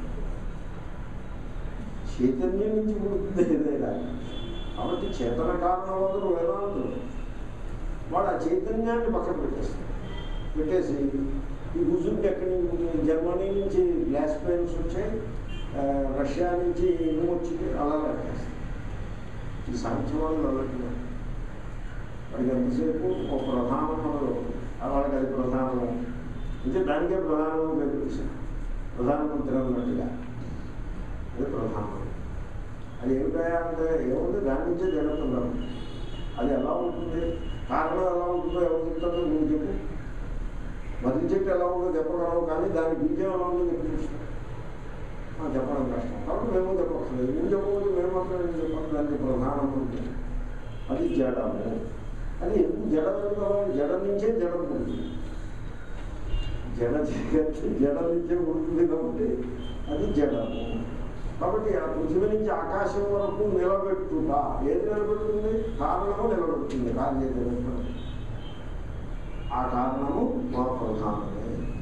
చైతన్యం నుంచి పుడుతుంది ఏదైనా కాబట్టి చేతన కారణవాదులు వేదాంతులు వాడు ఆ చైతన్యాన్ని పక్కన పెట్టేస్తాడు పెట్టేసి ఈ గుజుడికి ఎక్కడి నుంచి పుట్టింది? జర్మనీ నుంచి గ్లాస్ పెయిన్స్ వచ్చాయి ఆ, రష్యా నుంచి ఇనుము వచ్చింది అలా లెక్కేస్తారు ఈ సాంఖ్యం వాళ్ళు వెళ్ళట్లేదు వాడికి ఎంతసేపు ఒక ప్రధానం మనలో వాళ్ళకి అది ప్రధానం అంటే దానికే ప్రధానం పేరు చూసాను ప్రధానమంత్రి అన్నట్టుగా అది ప్రధానం అది ఏమిటా అంటే ఏముంది దాని నుంచే జరుగుతున్నాను అది ఎలా ఉంటుంది కారణం ఎలా ఉంటుందో ఎవరు చెప్తారో నువ్వు చెప్పు మర్రి చెట్టు ఎలా ఉందో చెప్పగలవు కానీ దాని బీజం ఎలా ఉందో చెప్పి చూస్తాను ఆ, చెప్పడం కష్టం కాబట్టి మేము చెప్పక్కర్లేదు నువ్వు చెప్పకపోతే మేము మాత్రం ఏం చెప్పాలి దానికి ప్రధానం ఉంటుంది అది జడము అది ఎందుకు జడ ఎందుకు జడ నుంచే జడం ఉంటుంది జడ జగత్తు జడ నుంచే ఉంటుంది కాబట్టి అది జడము కాబట్టి ఆ పృథివీ నుంచి ఆకాశం వరకు నిలబెట్టుట ఏది నిలబెడుతుంది కారణము నిలబెడుతుంది కార్య జగత్తు ఆ కారణము మా ప్రధానమే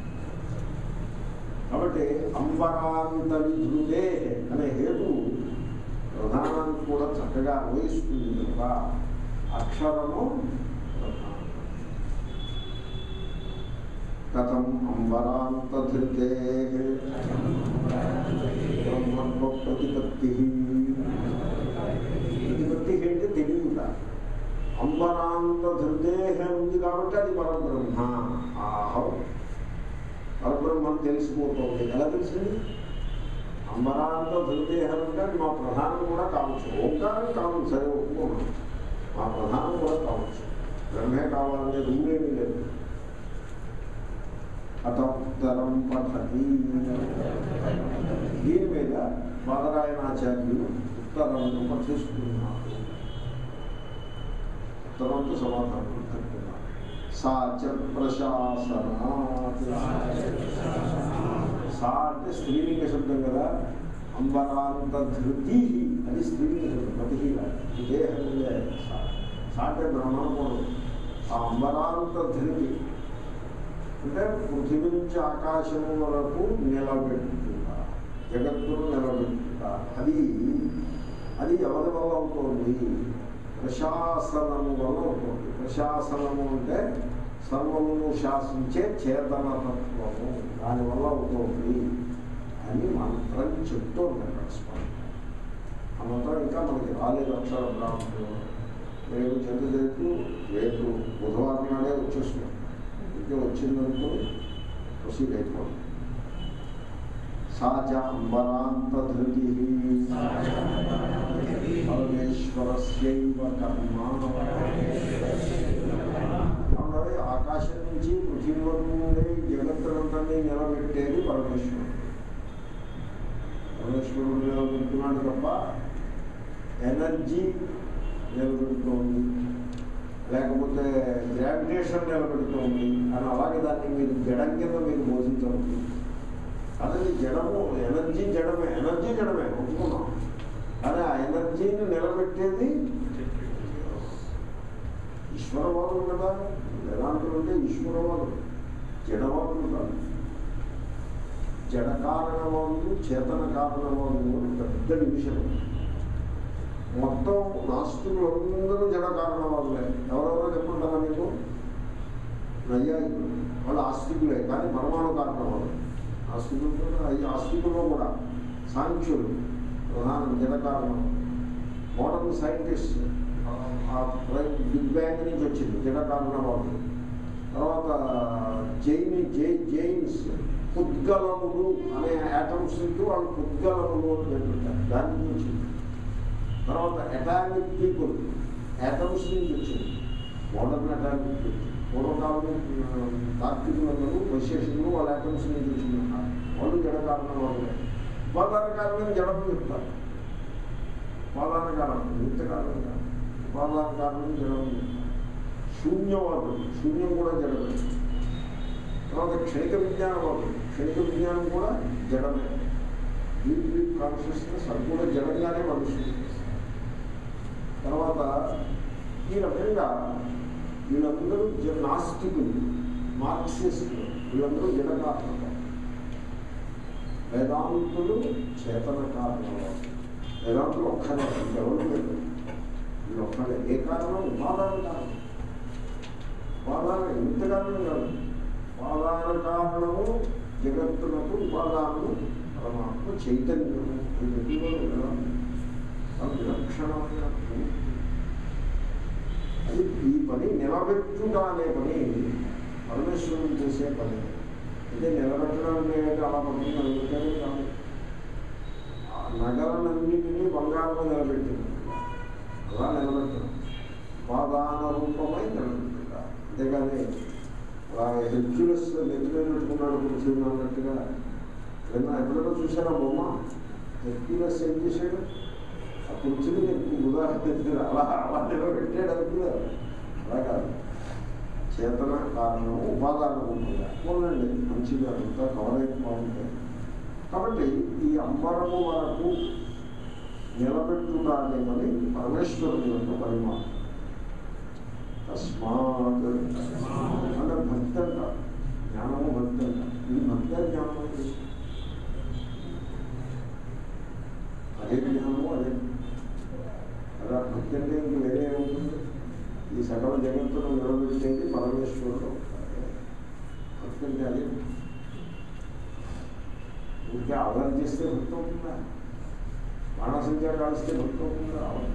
కాబట్టి అంబరాంత విధుడే అనే హేతు ప్రధానానికి కూడా చక్కగా అన్వయిస్తుంది కనుక అక్షరము ప్రధానం కథం అంబరాంతధృతే బ్రహ్మత్వ ప్రతిపత్తి ప్రతిపత్తి అంటే తెలియట అంబరాంతధృతే ఉంది కాబట్టి అది పరబ్రహ్మ ఆహం పరబ్రహ్మను తెలిసిపోతుంది ఎలా తెలిసింది అంబరాంత ధృతేహం అంటే అది మా ప్రధానం కూడా కావచ్చు ఓంకారం కావచ్చు సరే ఒప్పుకోను మా ప్రధానం కూడా కావచ్చు బ్రహ్మే కావాలనే రూల్ ఏమీ లేదు అతోత్తరం పద్ధతి దీని మీద బాదరాయణాచార్యులు ఉత్తరం పఠిస్తున్నారు ఉత్తరంతో సమాధానం చెప్తున్నారు సాచ ప్రశాసనాత్ సా అంటే స్త్రీలింగ శబ్దం కదా అంబరాంత ధృతి అది స్త్రీలింగ శబ్దం మతి దేహంగా సా సా అంటే బ్రహ్మణపూర్వం ఆ అంబరాంత ధృతి అంటే పృథివీ నుంచి ఆకాశం వరకు నిలబెట్టుట జగత్తును నిలబెట్టుట అది అది ఎవరి వల్ల అవుతోంది ప్రశాసనము వల్ల అవుతుంది ప్రశాసనము అంటే సర్వమును శాసించే చేతనతత్వము దానివల్ల అవుతుంది అని మంత్రం చెప్తూ ఉన్నాడు స్వామి ఆ మంత్రం ఇంకా మనకి రాలేదు అక్షర బ్రాహ్మణులు మేము చెంత చేస్తూ రేపు బుధవారం నాడే వచ్చేస్తున్నాం ఇంకా వచ్చిందనుకో ప్రొసీడ్ అయిపోయింది సాచ అంబరాంతధృతి పరమేశ్వరస్యైవ కర్మ కాబట్టి ఆకాశం నుంచి పృథివీ వరకు ఉండే జగత్తులంతని నిలబెట్టేది పరమేశ్వరుడు పరమేశ్వరుడు నిలబెడుతున్నాడు తప్ప ఎనర్జీ నిలబెడుతోంది లేకపోతే గ్రావిటేషన్ నిలబెడుతోంది అని అలాగే దాన్ని మీరు జడం కింద మీరు బోధించవచ్చు అదే జడము ఎనర్జీ జడమే ఎనర్జీ జడమే ఒప్పుకున్నాం కానీ ఆ ఎనర్జీని నిలబెట్టేది ఈశ్వరవాదులు కదా వేదాంతులు అంటే ఈశ్వరవాదులు జడవాదులు కాదు జడ కారణవాదులు చేతన కారణవాదులు అని పెద్ద డివిజన్ మొత్తం నాస్తికులు అందరూ జడ కారణవాదులే ఎవరెవరో చెప్పుకుంటారా మీకు నైయాయికులు వాళ్ళు ఆస్తికులే కానీ పరమాణు కారణవాదులు ఆస్తికులు కూడా ఈ ఆస్తికుల్లో కూడా సాంఖ్యులు ప్రధాన జడ కారణం మోడర్న్ సైంటిస్ట్ ఆ బిగ్ బ్యాంగ్ నుంచి వచ్చింది జడ కారణవాదులు తర్వాత జైని జై జైన్స్ పుద్గలములు అనే యాటమ్స్ నుంచి వాళ్ళు పుద్గలములు అని పేరు పెట్టారు దాని నుంచి వచ్చింది తర్వాత అటామిక్ పీపుల్ యాటమ్స్ నుంచి వచ్చింది మోడర్న్ అటామిక్ పీపుల్ పూర్వకాలం తార్కికులందరూ వైశేషులు వాళ్ళ యాటమ్స్ నుంచి వచ్చింది వాళ్ళు జడ కారణం వాళ్ళే ఉపాదాన కారణం జడం చెప్తారు ఉపాదాన కారణం నిత్య కారణం కాదు ఉపాదాన కారణం జడం శూన్యవాదులు శూన్యం కూడా జడమే తర్వాత క్షణిక విజ్ఞానవాదులు క్షణిక విజ్ఞానం కూడా జడమే డీప్ డీప్ కాన్షియస్నెస్ అది కూడా జడంగానే మనుషులు తర్వాత ఈ రకంగా వీళ్ళందరూ జ- నాస్తికులు మార్క్సిస్టులు వీళ్ళందరూ జడకాత్మక వేదాంతులు చేతన కారణవాదులు వేదాంతులు ఒక్కనే ఎవరు లేదు వీళ్ళు ఒక్కనే ఏ కారణం ఉపాదాన కారణం ఉపాదాన ఇంత కారణం కాదు ఉపాదాన కారణము జగత్తునకు ఉపాదానము పరమాత్మ చైతన్యము ఈ రెండులో కదా చాలా విలక్షణమైన పూర్తి. అది ఈ పని నిలబెట్టుట అనే పని పరమేశ్వరుడు చేసే పని అంటే నిలబెట్టడం అంటే అలా పడుతుంది నిలబెట్టడం కాదు ఆ నగరలన్నింటినీ బంగారంలో నిలబెట్టింది అలా నిలబెట్టడం ఉపాదాన రూపమై నిలబెట్టుట అంతేగాని అలా హెర్క్యులస్ నెత్తిలో పెట్టుకున్నాడు కూర్చుని అన్నట్టుగా ఏమన్నా ఎప్పుడైనా చూసారా బొమ్మ హెర్క్యులస్ ఏం చేశాడు ఆ కూర్చుని ఉదాహరణ అలా అలా నిలబెట్టాడు అనుకున్నా అలా కాదు చేతన కారణము ఉపాదాన రూపంగా పోలండి మంచిగా అంతా కవర్ అయితే బాగుంటాయి కాబట్టి ఈ అంబరము వరకు నిలబెట్టుట అనేమని పరమేశ్వరుని యొక్క పరిమాణం తస్మాత్ అంటే భక్తి అంట జ్ఞానము భక్తి అంట ఇది భక్తి జ్ఞానం అంటే అదే జ్ఞానము అదే అలా భక్తి అంటే ఇంక వేరే ఏముంటుంది ఈ సకల జగత్తును నిలబెట్టేది పరమేశ్వరుడు భక్తి అంటే అదే ఇంకా అలర్ చేస్తే భక్తి అవుతుందా బాణసంఖ్య కాల్స్తే భక్తి అవుతుందా అవదు.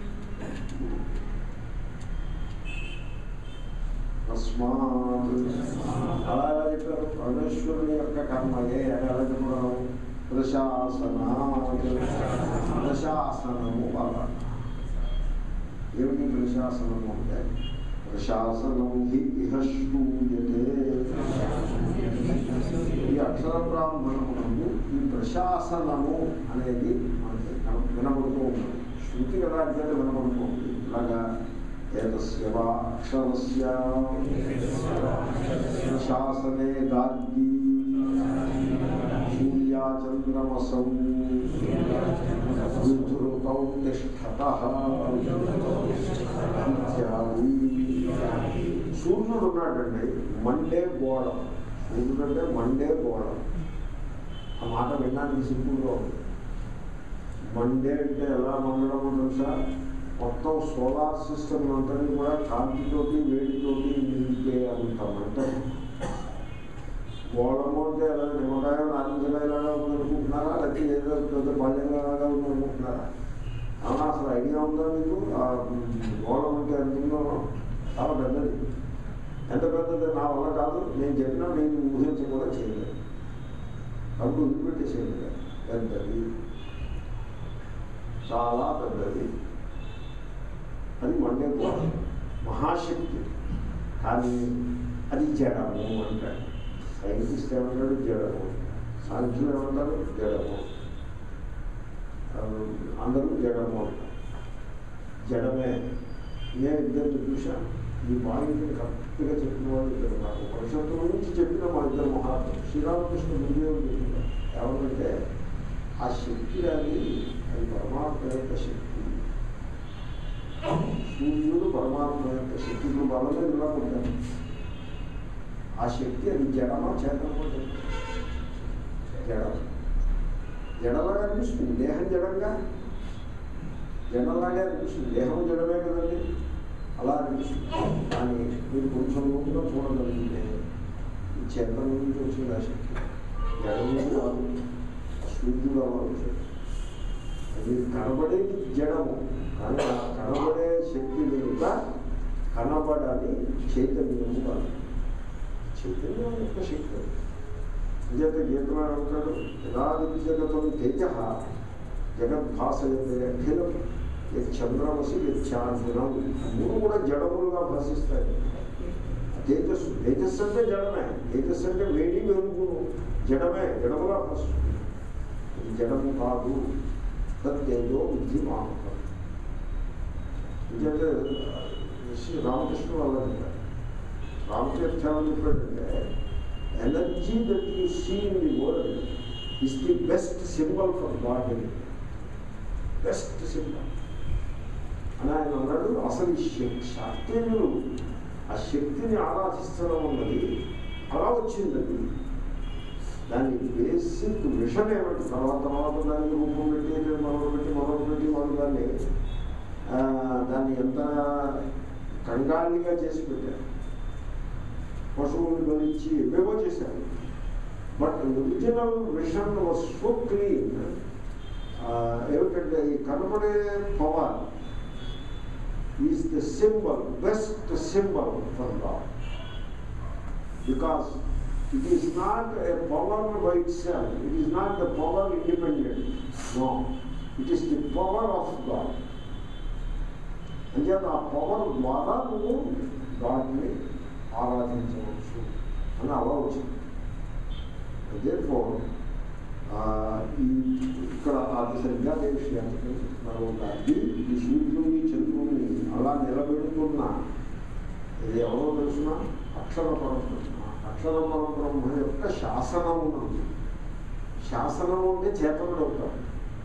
తస్మాత్ అలా ఎలా చెప్పారు పరమేశ్వరుని యొక్క కర్మయే అని ఎలా చెప్పడం ప్రశాసనా ప్రశాసనము వలన ఏమిటి ప్రశాసనము అంటే ప్రశాసనం హి ఇహ శ్రూయతే ఈ అక్షర బ్రాహ్మణమునందు ఈ ప్రశాసనము అనేది మనకి కన- వినబడుతూ ఉంటుంది శృతి కదా అంటే వినబడుతూ ఉంది ఇలాగా ఏతస్య వా అక్షరస్య ప్రశాసనే గార్గి సూర్యాచంద్రమసౌ విధృతౌ తిష్టతః ఇత్యాది సూర్యుడు ఉన్నాడండి మండే గోళం సూర్యుడు అంటే మండే గోళం ఆ మాట వినడానికి సింపుల్గా ఉంది మండే అంటే ఎలా మండడమో తెలుసా మొత్తం సోలార్ సిస్టమ్ అంతని కూడా కాంతితోటి వేడితోటి నింపే అంత మంట గోళము అంటే ఎలా నిమ్మకాయ నారింజకాయలాగా ఉందనుకుంటున్నారా లేకపోతే ఏదో పెద్ద పళ్ళెంలాగా ఉందనుకుంటున్నారా అవునా అసలు ఐడియా ఉందా మీకు ఆ గోళం అంటే ఎంత ఉందో చాలా పెద్దది ఎంత పెద్దది నా వల్ల కాదు నేను చెప్పినా నేను ఊహించ కూడా చేయలేదు అప్పుడు వదిలిపెట్టేసేది పెద్దది చాలా పెద్దది అది మండే గోళం మహాశక్తి కానీ అది జడము అంటాడు సైంటిస్ట్ ఏమంటాడు జడము సాంఖ్యులు ఏమంటారు జడము ఆ, అందరూ జడము అంటారు జడమే నేను ఇద్దరు చూశాను ఈ పాయింట్ని కరెక్ట్గా చెప్పిన వాళ్ళు ఇద్దరు నాకు పరిషత్తు నుంచి చెప్పిన మా ఇద్దరు మహాత్ములు శ్రీరామకృష్ణ గురుదేవుడు చెప్తున్నారు ఏమంటే ఆ శక్తి అది అది పరమాత్మ యొక్క శక్తి సూర్యుడు పరమాత్మ యొక్క శక్తి ఇప్పుడు బలమే ఇలా ఉంటారు ఆ శక్తి అది జడమా చేతనమో చెప్పండి. జడం జడలాగా అనిపిస్తుంది దేహం జడంగా జడంలాగే అనిపిస్తుంది దేహం జడమే కదండి అలా అనిపిస్తుంది కానీ మీరు కొంచెం లోతుగా చూడగలిగితే ఈ చేతన నుంచి వచ్చింది ఆ శక్తి జడం నుంచి రాదు సూర్యుడు అలా వచ్చాడు అది కనబడేది జడము కానీ ఆ కనబడే శక్తి వెనుక కనబడని చైతన్యము కాదు చైతన్యం యొక్క శక్తి అంచేత గీతలో అంటాడు యదాదిత్యగతం తేజ జగద్భాసయతే అఖిలం చంద్రమసి యచ్చాంజనం మూడు కూడా జడములుగా భాషిస్తాయి తేజస్సు తేజస్సు అంటే జడమే తేజస్సు అంటే వేడి వెలుగును జడమే జడముగా భాషిస్తుంది ఇది జడము కాదు తేజో విధి మామకం ఎందుకంటే శ్రీ రామకృష్ణ వల్ల చెప్పారు రామతీర్థ ఏమని చెప్పాడంటే energy that you see in the world is the best symbol for God best symbol అని ఆయన అన్నాడు అసలు ఈ శక్తి శాస్త్రీయులు ఆ శక్తిని ఆరాధిస్తడం అన్నది అలా వచ్చింది దాని బేసిక్ విషన్ ఏమిటి తర్వాత తర్వాత దానికి రూపం పెట్టి మొదలు పెట్టి మొదలు పెట్టి వాళ్ళు దాన్ని ఆ, దాన్ని ఎంత కంగాళిగా చేసి పెట్టారు పశువులు గలించి ఏవేవో చేశారు but original vision was so clean ఏమిటంటే ఈ కనబడే power is the symbol best symbol for God because it is not a power by itself it is not the power independent no it is the power of God అంచేత ఆ power ద్వారా నువ్వు గాడ్ని ఆరాధించవచ్చు అని అలా వచ్చింది therefore ఈ ఇక్కడ అది సరిగ్గా అదే విషయానికి మనం ఒక అగ్ని ఈ సూర్యుడిని చంద్రుడిని అలా నిలబెడుతున్న ఇది ఎవరో తెలుసిన అక్షర పరబ్రహ్మ అక్షర పరబ్రహ్మ యొక్క శాసనం ఉన్నది శాసనం అంటే చేతనుడు అవుతాడు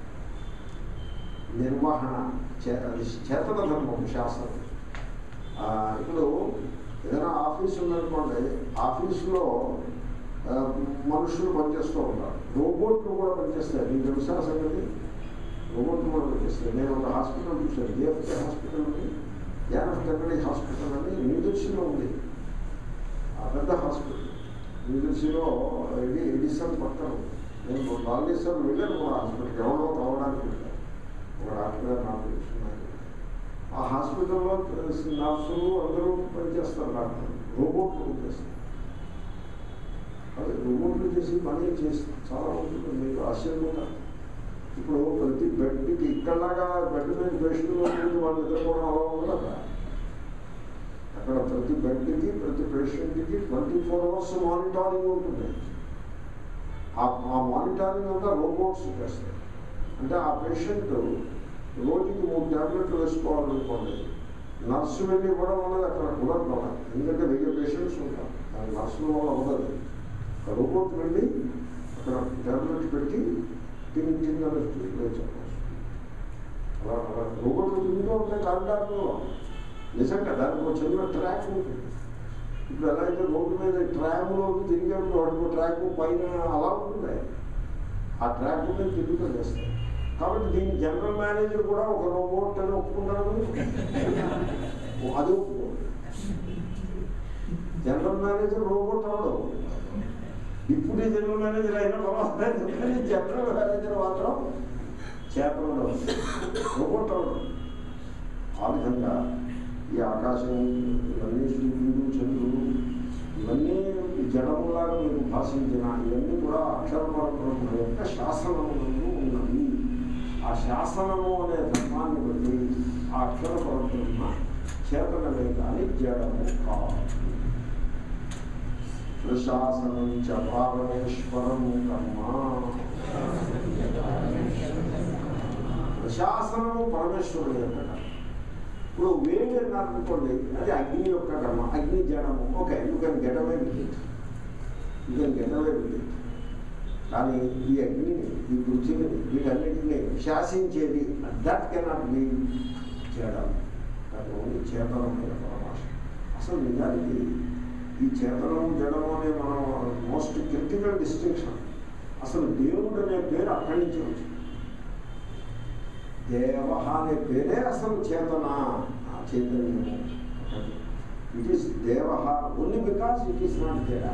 నిర్వహణ చే అది చేతన ధర్మం శాసనం ఆ, ఇప్పుడు ఏదైనా ఆఫీస్ ఉందనుకోండి ఆఫీసులో ఆ, మనుషులు పనిచేస్తూ ఉంటారు రోబోట్లు కూడా పనిచేస్తాయి మీకు తెలుసా సంగతి రోబోట్లు కూడా పనిచేస్తాయి నేను ఒక హాస్పిటల్ చూశాను జేఎఫ్కే హాస్పిటల్ అని జానఫ్ కెన్నడీ హాస్పిటల్ అని న్యూజెర్సీలో ఉంది ఆ పెద్ద హాస్పిటల్ న్యూజెర్సీలో ఇది ఎడిసన్ పక్కన ఉంది. నేను నాలుగైదు సార్లు వెళ్ళాను కూడా హాస్పిటల్కి ఎవరో కావడానికి వెళ్ళాను ఒక డాక్టర్ గారు నాకు తెలుసున్నారు ఆ హాస్పిటల్లో నర్సులు అందరూ పనిచేస్తారు డాక్టర్ రోబోట్లు పనిచేస్తారు అదే రోబోట్లు చేసి పని చేసి చాలా ఉంటుంది మీకు ఆశ్చర్యంగా ఇప్పుడు ప్రతి బెడ్కి ఇక్కడలాగా బెడ్ మీద పేషెంట్ ఉంటుంది వాళ్ళు నిద్రపోవడం అలా ఉండదు అక్కడ అక్కడ ప్రతి బెడ్కి ప్రతి పేషెంట్కి ట్వంటీ ఫోర్ అవర్స్ మానిటారింగ్ ఉంటుంది ఆ ఆ మానిటారింగ్ అంతా రోబోట్స్ చేస్తాయి అంటే ఆ పేషెంట్ రోజుకి మూడు ట్యాబ్లెట్లు వేసుకోవాలనుకోండి నర్సు వెళ్ళి ఇవ్వడం అన్నది అక్కడ కుదరదు అలా. ఎందుకంటే వెయ్యి పేషెంట్స్ ఉంటారు ఆ నర్సుల వల్ల ఉండదు ఆ రోబోట్ వెళ్ళి అక్కడ ట్యాబ్లెట్ పెట్టి టింగ్ టింగ్ అని చెప్పవచ్చు అలా అలా రోబోట్లు తింటూ ఉంటాయి కారిడార్లో నిజంగా దానికి ఒక చిన్న ట్రాక్ ఉంటుంది ఇప్పుడు ఎలా అయితే రోడ్డు మీద ట్రాక్లో తిరిగేప్పుడు వాడికి ట్రాక్ పైన అలా ఉంటుంది ఆ ట్రాక్ మీద తిరుగుతూ చేస్తాయి కాబట్టి దీని జనరల్ మేనేజర్ కూడా ఒక రోబోట్ అని ఒప్పుకుంటారు అది ఒప్పుకోడు జనరల్ మేనేజర్ రోబోట్ అవడం ఇప్పుడు జనరల్ మేనేజర్ అయిన తర్వాత కానీ జనరల్ మేనేజర్ మాత్రం చేపలు రోబోట్ అవడం ఆ విధంగా ఈ ఆకాశం ఇవన్నీ సూర్యుడు చంద్రుడు ఇవన్నీ జడములాగా మీకు భాషించిన ఇవన్నీ కూడా అక్షర పరబ్రహ్మ యొక్క శాసనములను ఉన్నవి ఆ శాసనము అనే ధర్మాన్ని బట్టి ఆ అక్షర పరబ్రహ్మ చేతనమే కానీ జడము కాదు ప్రశాసనం చ పారమేశ్వరం కర్మ ప్రశాసనము పరమేశ్వరుడు యొక్క కర్మ ఇప్పుడు వేడి అన్నారు అనుకోండి అది అగ్ని యొక్క కర్మ అగ్ని జడము okay you can get away with it you can get away with it కానీ ఈ అగ్నిని ఈ పృథ్వీని వీటన్నిటిని శాసించేది దట్ కెనాట్ బి జడం దట్ ఓన్లీ చేతనమైన పరమాశ అసలు నిజానికి ఈ చేతనం జడము అనే మనం మోస్ట్ క్రిటికల్ డిస్టింక్షన్ అసలు దేవుడు అనే పేరు అక్కడి నుంచి వచ్చింది దేవ అనే పేరే అసలు చేతన ఆ చైతన్యము ఇట్ ఈస్ దేవ only because it is not జడ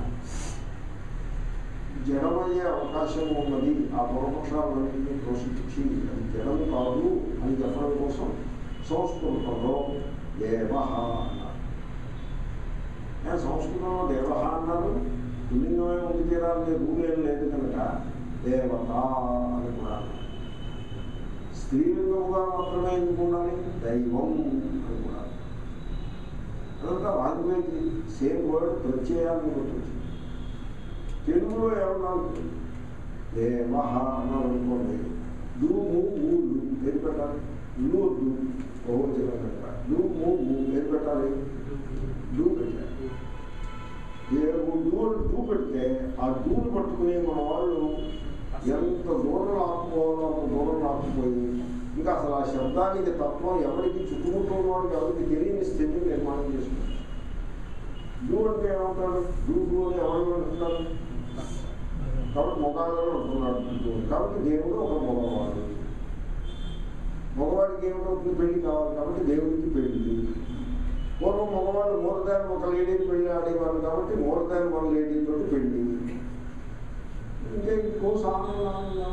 జడమయ్యే అవకాశం ఉన్నది ఆ పూర్వపక్షాలన్నింటినీ పోషించి అది జడము కాదు అని చెప్పడం కోసం సంస్కృతంలో దేవ అన్నారు ఏ సంస్కృతంలో దేవ అన్నారు పుల్లింగమే ఉంది తీరాలి రూల్ ఏం లేదు కనుక దేవత అని కూడా అన్నారు స్త్రీలింగముగా మాత్రమే ఎందుకు ఉండాలి దైవం అని కూడా అదంతా లాంగ్వేజ్ సేమ్ వర్డ్ ప్రత్యయాన్ని బట్టి వచ్చింది తెలుగులో ఏమన్నా ఉంటుంది దేవహ అన్నారు అనుకోండి లు ము ఊలు పేరు పెట్టాలి లు వద్దు బహువచనం పెట్టాలి లు ము ము పేరు పెట్టాలి లు పెట్టాలి దేవుడు డూ పెడితే ఆ డూలు పట్టుకుని మన వాళ్ళు ఎంత దూరం ఆపుకోవాలో అంత దూరం ఆపుకుపోయి ఇంకా అసలు ఆ శబ్దానికి తత్వం ఎవరికి చుట్టుముట్టున్న వాడికి ఎవరికి తెలియని స్థితిని నిర్మాణం చేసుకుంటారు డూ అంటే ఏమంటాడు డూ డూ అని ఎవరు అంటున్నారు కాబట్టి మొగాళ్ళలో అంటున్నాడు డూ. కాబట్టి దేవుడు ఒక మగవాడు మగవాడికి ఏమిటవుతుంది పెళ్లి కావాలి కాబట్టి దేవుడికి పెళ్లి పూర్వం మగవాళ్ళు మోర్ దాన్ ఒక లేడీకి పెళ్లి ఆడేవాళ్ళు కాబట్టి మోర్ దాన్ వన్ లేడీ తోటి పెళ్లి ఇంకా కోర్స్ ఆనంద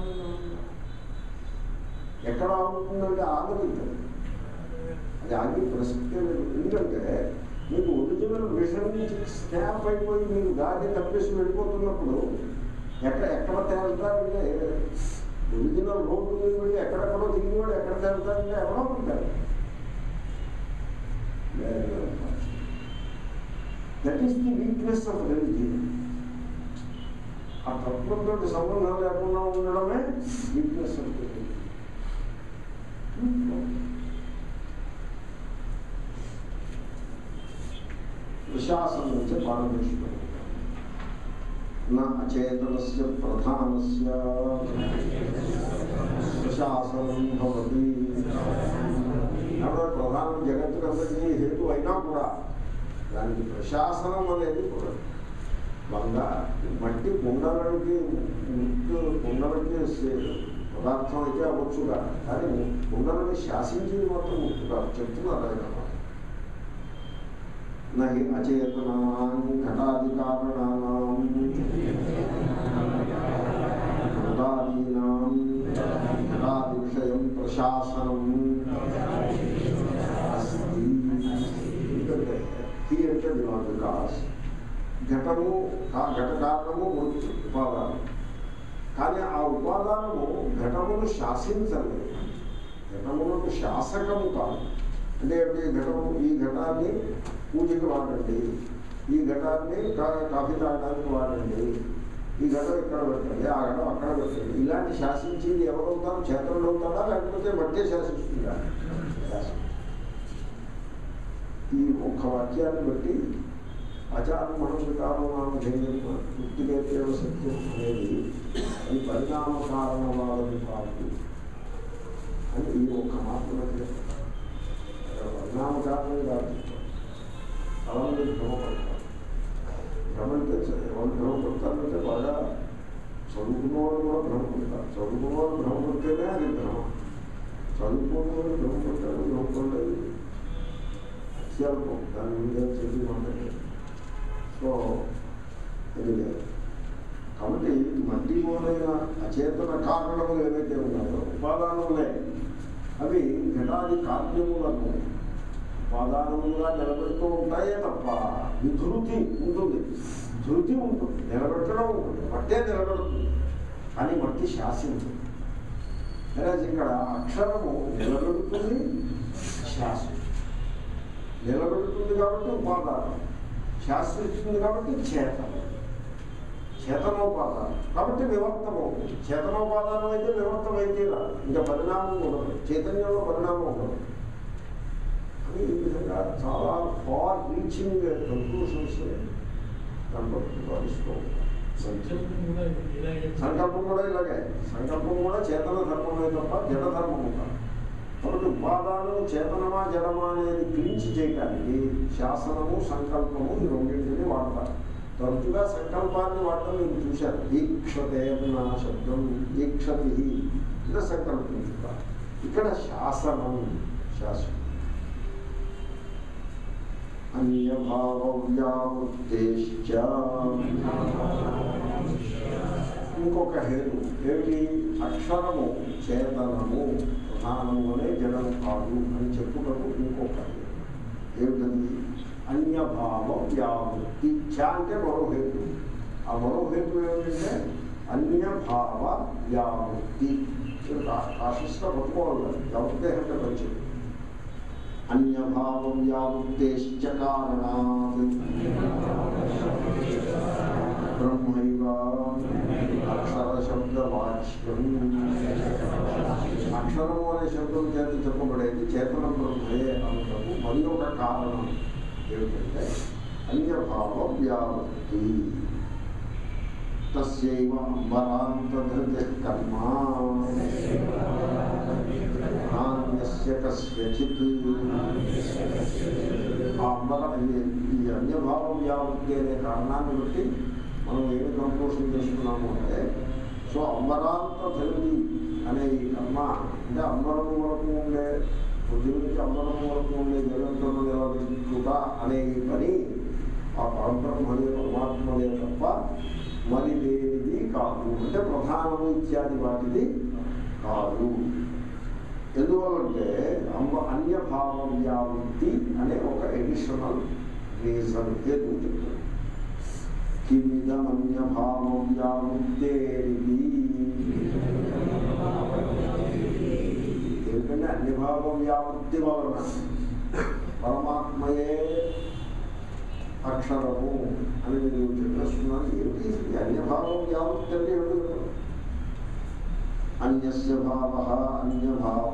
ఎక్కడ ఆగుతుందంటే ఆగదు ఇంకా. అది ఆగి ప్రసక్తే లేదు ఎందుకంటే మీకు ఒరిజినల్ విషయం నుంచి స్నాప్ అయిపోయి మీరు గాలి తప్పేసి వెళ్ళిపోతున్నప్పుడు ఎక్కడ ఎక్కడ తేలుతారంటే ఒరిజినల్ రోడ్డు మీద వెళ్ళి ఎక్కడెక్కడో తిరిగివాడు ఎక్కడ తేలుతారంటే ఎవరో ఉంటారు that is the weakness of religion ఆ తత్వంతో సంబంధం లేకుండా ఉండడమే వీక్నెస్ ఆఫ్ రిలీజియన్ ప్రశాసనం నుంచి పారదర్శకం నా అచేతనస్య ప్రధానస్య ప్రశాసనం భవతి కాబట్టి ప్రధానం జగత్తుకంతటినీ హేతు అయినా కూడా దానికి ప్రశాసనం అనేది కూడా బంగా మట్టి కుండలకి ముట్టు కుండలకి సే- పదార్థం అయితే అవ్వచ్చుగా కానీ కుండలని శాసించేది మాత్రం ముట్టు కాదు చెప్తున్నారు ఆయన నహి అచేతనానాం ఘటాధికారణానాం ఘటాదీనాం ఘటాది విషయం ప్రశాసనం అస్తి ఎందుకంటే హీ అంటే బిలాంగ్ బికాస్ ఘటము కా- ఘట కారణము మృత్యు ఉపాదానం కానీ ఆ ఉపాదానము ఘటమును శాసించలేదు ఘటములకు శాసకము కాదు అంటే ఏంటి ఘటము ఈ ఘటాన్ని పూజకి వాడండి ఈ ఘటాన్ని కా- కాఫీ తాగడానికి వాడండి ఈ ఘటం ఇక్కడ పెట్టండి ఆ ఘటం అక్కడ పెట్టండి ఇలాంటి శాసించేది ఎవరవుతారు చేతనుడు అవుతాడా లేకపోతే బట్టే శాసిస్తుందా శాసనం ఈ ఒక్క వాక్యాన్ని బట్టి ఆచారం మనం వికారనామ ధైర్యం వృత్తికేతేవ సత్యం అనేది అది పరిణామ కారణవాదం కాదు అని ఈ ఒక్క మాత్రమే పరిణామ కారణం కాదు చాలా మంది భ్రమపడతారు భ్రమంటే ఎవరు భ్రమపడతారంటే బాగా చదువుకున్న వాళ్ళు కూడా భ్రమపడతారు చదువుకున్న వాళ్ళు భ్రమపడితేనే అది భ్రమ చదువుకున్న వాళ్ళు భ్రమపడతారు భ్రమపడలేదు అత్యల్పం దాని మీద చెప్పి మాట్లాడారు సో ఎనివే కాబట్టి మట్టి మొదలైన అచేతన కారణములు ఏవైతే ఉన్నాయో ఉపాదానములే అవి ఘటాది కారణములను ఉపాదానములుగా నిలబెడుతూ ఉంటాయే తప్ప విధృతి ఉంటుంది ధృతి ఉంటుంది నిలబెట్టడం ఉంటుంది మట్టే నిలబెడుతుంది కానీ మట్టి శాసించదు లేదా ఇక్కడ అక్షరము నిలబెడుతుంది శాసించదు నిలబెడుతుంది కాబట్టి ఉపాదానం శాస్త్రిస్తుంది కాబట్టి చేతనం చేతనోపాదానం కాబట్టి వివర్తనం అవుతుంది చేతనోపాదానం అయితే వివర్తం అయితే రాదు. ఇంకా పరిణామం ఉండదు చైతన్యంలో పరిణామం ఉండదు అని ఈ విధంగా చాలా ఫార్ రీచింగ్ కన్క్లూషన్స్ కనపడుతుంది భావిస్తూ ఉంటాం. సంకల్పం కూడా ఇలాగే సంకల్పం కూడా ఇలాగే సంకల్పం కూడా చేతన ధర్మమే తప్ప జడ ధర్మము కాదు కాబట్టి ఉపాదానం చేతనమా జడమా అనేది పిలిచి చేయడానికి శాసనము సంకల్పము ఈ రెండింటిని వాడతారు తరచుగా సంకల్పాన్ని వాడటం మీరు చూశారు ఈక్షతే నా శబ్దం ఈక్షతి ఇలా సంకల్పించుట ఇక్కడ శాసనం శాసనం అన్యభావ్యావృత్తేశ్చ ఇంకొక హేతు ఏమిటి అక్షరము చేతనము ప్రధానము అనే జడము కాదు అని చెప్పుటకు ఇంకొక హేతు ఏమిటది అన్యభావ వ్యావృత్తి ఛ అంటే మరో హేతు ఆ మరో హేతు ఏమిటంటే అన్యభావ వ్యావృత్తి కాశిస్గా పట్టుకోవాలి ఎవరికే అంటే మంచిది అన్యభావ వ్యావృత్తేశ్చ కారణాత్ బ్రహ్మైవ అక్షర శబ్ద వాచ్యం అక్షరము అనే శబ్దం చేత చెప్పబడేది చేతన బ్రహ్మయే అనుటకు మరి ఒక కారణం ఏమిటంటే అన్యభావ వ్యావృత్తి తస్యైవ అంబరాంతధృతి కర్మ నాణ్యస్య కస్యచిత్ ఆ అంబర ఈ- ఈ అన్యభావ వ్యావృత్తి అనే కారణాన్ని బట్టి మనం ఏమి కంక్లూషన్ చేసుకున్నాము అంటే సో అంబరాంత ధృతి అనే ఈ కర్మ అంటే అంబరం వరకు ఉండే బుద్ధి నుంచి అంబరం వరకు ఉండే జగత్తును నిలబెట్టుట అనే ఈ పని ఆ పరబ్రహ్మనే పరమాత్మనే తప్ప మరి లేనిది కాదు అంటే ప్రధానము ఇత్యాది వాటిది కాదు ఎందువల్లంటే అమ్మ అన్యభావ వ్యావృత్తి అనే ఒక ఎడిషనల్ రీజన్ హేతు చెప్తాను కిమిదమన్యభావం వ్యావృత్తేరిది ఎందుకంటే అన్యభావ వ్యావృత్తి వలన పరమాత్మయే అక్షరము అని మీరు చెప్పేస్తున్నారు ఏమిటి ఈ అన్యభావం వ్యావృత్తి అంటే ఏమిటి చెప్పండి? అన్యస్య భావ అన్యభావ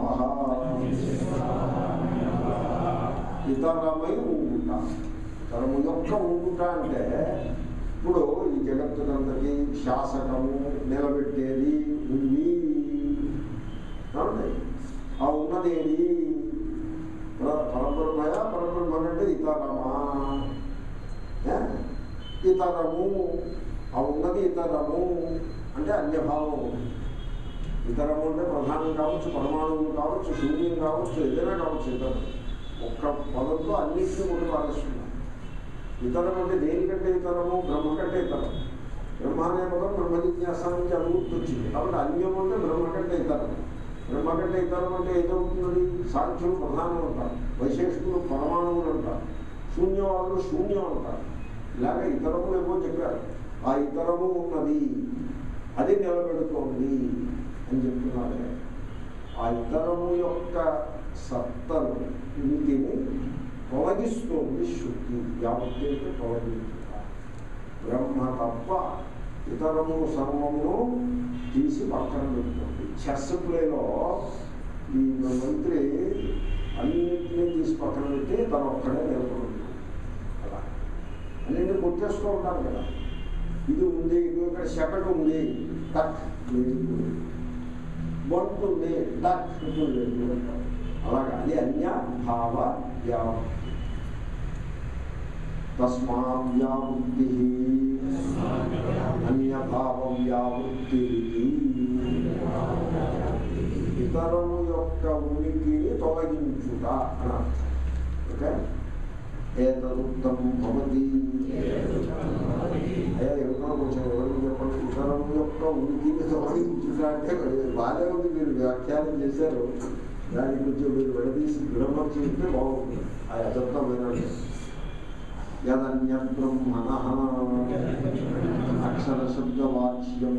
ఇతరమై ఉండుట ఇతరము యొక్క ఉండుట అంటే ఇప్పుడు ఈ జగత్తుకంతకి శాసకము నిలబెట్టేది ఉంది ఏమండి? ఆ ఉన్నదేది పర- పరబ్రహ్మయ పరబ్రహ్మ అంటే ఇతరమా ఏ? ఇతరము ఆ ఉన్నది ఇతరము అంటే అన్యభావం ఇతరము అంటే ప్రధానం కావచ్చు పరమాణువులు కావచ్చు శూన్యం కావచ్చు ఏదైనా కావచ్చు ఇతరం ఒక్క పదంతో అన్నింటినీ ముట్టు పారేస్తున్నారు ఇతరం అంటే దేనికంటే ఇతరము బ్రహ్మ కంటే ఇతరం బ్రహ్మ అనే పదం బ్రహ్మ జిజ్ఞాస నుంచి అనుభూతి వచ్చింది కాబట్టి అన్యం అంటే బ్రహ్మ కంటే ఇతరం బ్రహ్మ కంటే ఇతరం అంటే ఏదవుతున్నది సాంఖ్యులు ప్రధానం అంటారు వైశేషికులు పరమాణువులు అంటారు శూన్యవాదులు శూన్యం అంటారు ఇలాగ ఇతరములు ఏమో చెప్పారు ఆ ఇతరము ఉన్నది అది నిలబెడుతోంది అని చెప్తున్నారు ఆ ఇతరము యొక్క సత్తను ఉనికిని తొలగిస్తోంది శుద్ధి యావత్తి అంటే తొలగించుట బ్రహ్మ తప్ప ఇతరము సర్వమును తీసి పక్కన పెట్టుకోండి చెస్ ప్లేలో ఈ మంత్రి అన్నింటినీ తీసి పక్కన పెట్టి తను ఒక్కడే నిలబడి అలా అన్నింటినీ కొట్టేస్తూ ఉంటారు కదా ఇది ఉంది ఇది ఇక్కడ శకట ఉంది టక్ లేదు బొట్టు ఉంది టక్ ఇప్పుడు లేదు అలాగా అది అన్య భావ వ్యావ తస్మా వ్యావృత్తి అన్యభావ వ్యావృత్తి ఇతరము యొక్క ఉనికిని తొలగించుట అని అర్థం ఓకే ఏతదుక్తం భవతి అయ్యా ఎవరో కొంచెం ఎవరికి చెప్పండి ఇతరం యొక్క ఉనికిని తొలగించుట అంటే బాగానే ఉంది మీరు వ్యాఖ్యానం చేశారు దాన్ని కొంచెం మీరు విడదీసి విడమం చేస్తే బాగుంటుంది ఆ యథర్థమైన యదన్య బ్రహ్మణ అక్షర శబ్దవాచ్యం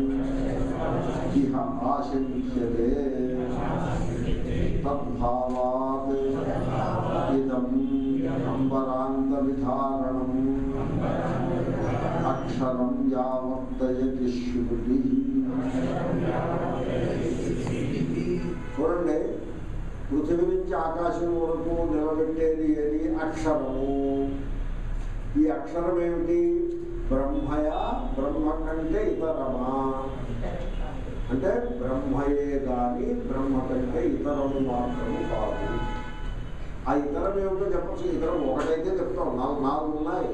ఇహ ఆశంక్యతే తద్భావాత్ ఇదం అంబరాంత విధారణం అక్షరం యావర్తయతి శృతి చూడండి పృథివీ నుంచి ఆకాశం వరకు నిలబెట్టేది ఏది అక్షరము ఈ అక్షరం ఏమిటి బ్రహ్మయ బ్రహ్మ కంటే ఇతరమా అంటే బ్రహ్మయే కానీ బ్రహ్మ కంటే ఇతరము మాత్రము కాదు ఆ ఇతరం ఏమిటో చెప్పచ్చు ఇతరం ఒకటైతే చెప్తాం నాలుగు నాలుగు ఉన్నాయి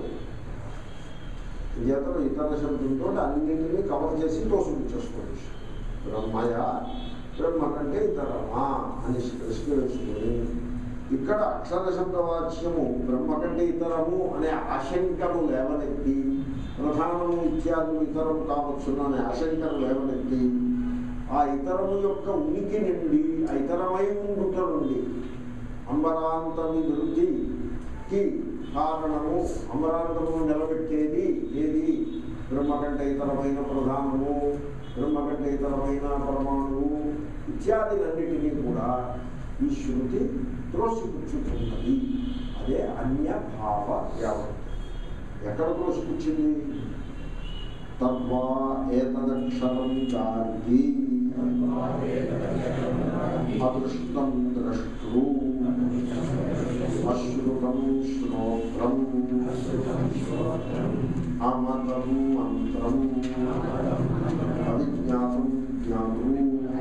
ఇతరం ఇతర శబ్దంతో అన్నింటినీ కవర్ చేసి తోసుకొచ్చేసుకోవచ్చు బ్రహ్మయ బ్రహ్మ కంటే ఇతరమా అని ప్రశ్న వేసుకుని ఇక్కడ అక్షర శబ్దవాచ్యము బ్రహ్మ కంటే ఇతరము అనే ఆశంకను లేవనెత్తి ప్రధానము ఇత్యాదులు ఇతరము కావచ్చును అనే ఆశంకను లేవనెత్తి ఆ ఇతరము యొక్క ఉనికి నుండి ఆ ఇతరమై ఉండుట నుండి అంబరాంతమి వృద్ధికి కారణము అమరాంతమును నిలబెట్టేది ఏది బ్రహ్మ కంటే ఇతరమైన ప్రధానము బ్రహ్మ కంటే ఇతరమైన పరమాణువు ఇత్యాదులన్నిటినీ కూడా ఈ శృతి త్రోసిపుచ్చుతున్నది అదే అన్య భావ యావత్ ఎక్కడ త్రోసిపుచ్చింది తద్వా ఏతదక్షరం గార్గి అదృష్టం ద్రష్టృ అశ్రుతం శ్రోత్రం అమతం మంత్రం అవిజ్ఞాతం జ్ఞాతం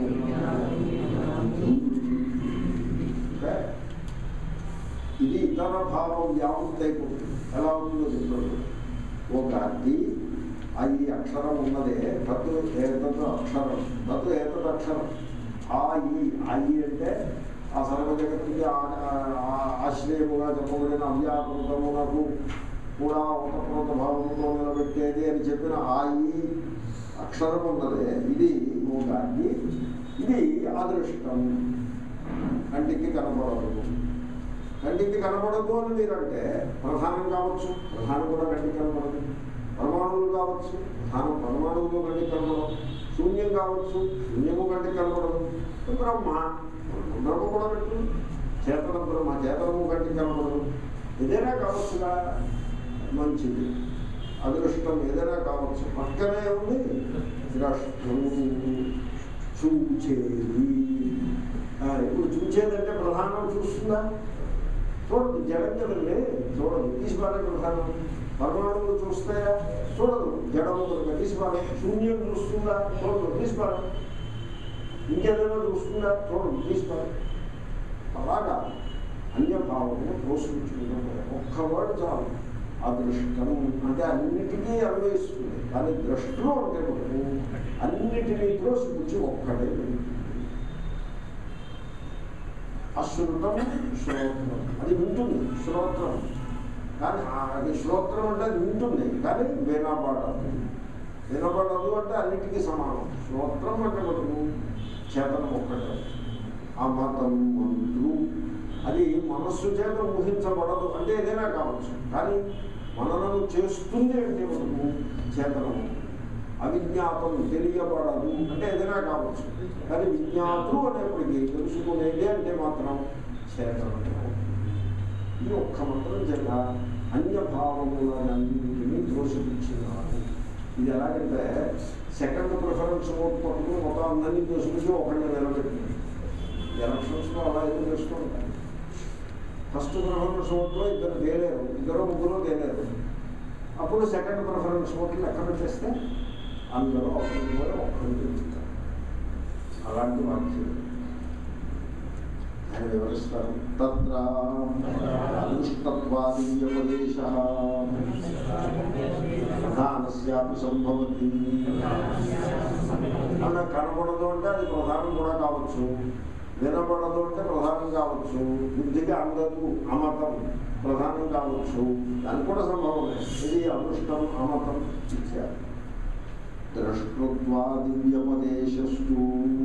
ఓకే? ఇది ఇతర భావం వ్యాప్తి అయిపోతుంది ఎలా ఉంటుందో చెప్తాడు ఓ గాంధీ ఆ ఈ అక్షరం ఉన్నదే తత్ ఏతత్ అక్షరం తత్ ఏతత్ అక్షరం ఆ ఈ ఆ ఈ అంటే ఆ సర్వ జగత్తుకి ఆ- ఆ- ఆ- ఆశ్రయముగా చెప్పబడిన అవ్యాకృతమునకు కూడా ఒకప్రోత భావంతో నిలబెట్టేది అని చెప్పిన ఆ ఈ అక్షరం ఉన్నదే ఇది మూగాన్ని ఇది అదృష్టం కంటికి కనపడదు కంటికి కనపడదు అని మీరంటే ప్రధానం కావచ్చు ప్రధానం కూడా కంటికి కనపడదు పరమాణువులు కావచ్చు ప్రధానం పరమాణువులు కంటికి కనపడదు శూన్యం కావచ్చు శూన్యము కంటికి కనపడదు బ్రహ్మ బ్రహ్మ కూడా పెట్టు చేతన బ్రహ్మ చేతనము కంటికి కనపడదు ఏదైనా కావచ్చుగా మంచిది అదృష్టం ఏదైనా కావచ్చు పక్కనే ఉంది ద్రష్టం చూచేది ఆ, ఇప్పుడు చూచేదంటే ప్రధానం చూస్తుందా చూడదు జడం కదండి చూడదు తీసిపాడే ప్రధానం పరమాణువులు చూస్తాయా చూడదు జడము కనుక తీసిపాడే శూన్యం చూస్తుందా చూడదు తీసిపాడే ఇంకేదైనా చూస్తుందా చూడదు తీసిపాడే అలాగా అన్యభావము పోషించుకుంటాం ఒక్క వర్డ్ చాలు అదృష్టం అంటే అన్నిటికీ అన్వయిస్తుంది కానీ దృష్టిలో అంటే మనము అన్నిటినీ త్రోసిపుచ్చి ఒక్కడే వెళ్తుంది. అశ్రుతం శ్రోత్రం అది వింటుంది శ్రోత్రం కానీ ఆ- అది శ్రోత్రం అంటే అది వింటుంది కానీ వినబడదు వినబడదు అంటే అన్నిటికీ సమానం శ్రోత్రం అంటే మనకు చేతనం ఒక్కటే ఆ మతం మంత్రు అది మనస్సు చేత ఊహించబడదు అంటే ఏదైనా కావచ్చు కానీ మననము చేస్తుంది అంటే మనకు చేతనము అవిజ్ఞాతం తెలియబడదు అంటే ఏదైనా కావచ్చు కానీ విజ్ఞాతులు అనేప్పటికీ తెలుసుకునేది అంటే మాత్రం చేతనము ఈ ఒక్క మంత్రం చేత అన్యభావములన్నింటినీ దోషించినారు ఇది ఎలాగంటే సెకండ్ ప్రిఫరెన్స్ ఓట్ పట్టుకుని మొత్తం అందరినీ దోషించి ఒకరిని నిలబెట్టింది ఎలక్షన్స్లో అలా ఏదో చేస్తూ ఉంటారు ఫస్ట్ ప్రిఫరెన్స్ ఓట్లో ఇద్దరు తేలేరు ఇద్దరు ముగ్గురు తేలేరు అప్పుడు సెకండ్ ప్రిఫరెన్స్ ఓట్లు ఎక్కడ పెట్టేస్తే అందరూ ఒకరికి కూడా ఒక్కరు తెలుస్తారు అలాంటి వాక్యం ఆయన వివరిస్తారు తత్ర దుష్టత్వాదీయపదేశ ప్రధానస్యాపి సంభవతి అలా కనపడదు అంటే అది ప్రధానం కూడా కావచ్చు వినపడదు అంటే ప్రధానం కావచ్చు బుద్ధికి అందదు అమతం ప్రధానం కావచ్చు దానికి కూడా సంభవమే ఇది అదృష్టం అమతం ఇత్యాది ద్రష్టృత్వాదివ్యపదేశస్తు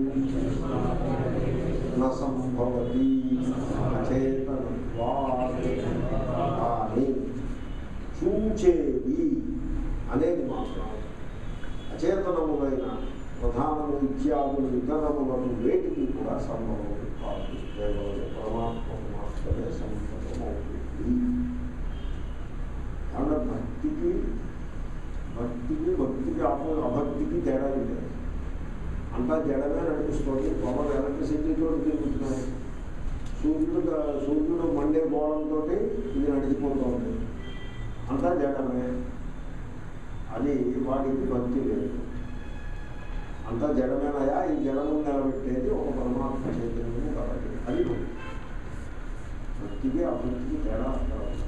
న సంభవతి అచేతనత్వాత్ కానీ చూచేది అనేది మాత్రం అచేతనములైన ప్రధానము ఇత్యాదులు ఇతరములను వేటికి కూడా సంభవం కాదు కేవలం పరమాత్మకు మాత్రమే సంభవమవుతుంది కాబట్టి భక్తికి భక్తికి భక్తికి అపో అభక్తికి తేడా లేదు అంతా జడమే నడిపిస్తుంది పవర్ ఎలక్ట్రిసిటీతో తిరుగుతున్నాయి సూర్యుడు సూర్యుడు మండే గోళంతో ఇది నడిచిపోతుంది అంతా జడమే అది వాడికి భక్తి లేదు అంతా జడమేనయా ఈ జడము నిలబెట్టేది ఒక పరమాత్మ చైతన్యము కాబట్టి అది భక్తి భక్తికి అభక్తికి తేడా అక్కడ ఉంది.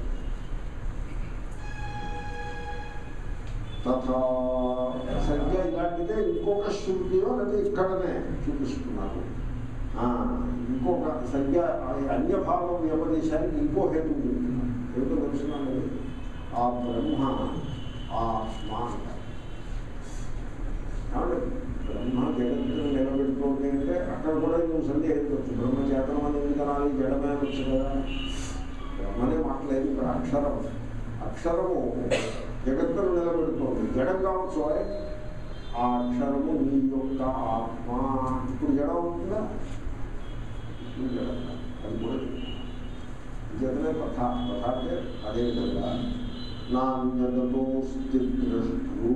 తథా సంఖ్య ఇలాంటిదే ఇంకొక శృతిలో లేదా ఇక్కడనే చూపిస్తున్నారు ఆ, ఇంకొక సంఖ్య అన్యభావం వ్యపదేశానికి ఇంకో హేతు చెప్తున్నారు ఏమిటో తెలుసున్నాను ఆ బ్రహ్మ ఆత్మ అంటారు కాబట్టి బ్రహ్మ జగత్తును నిలబెట్టుకోండి అంటే అక్కడ కూడా నువ్వు సందేహించవచ్చు బ్రహ్మ చేతనం అని ఎందుకు అనాలి జడమే అనొచ్చు కదా బ్రహ్మనే మాట్లాడేది ఇక్కడ అక్షరం అక్షరము జగత్తును నిలబెడుతోంది జడం కావచ్చు ఓయ్. ఆ అక్షరము నీ యొక్క ఆత్మ ఇప్పుడు జడం ఉంటుందా ఇప్పుడు జడం కాదు. అది కూడా జగనే కథ కథ అంటే అదేవిధంగా నాణ్యతోస్తి దృష్టు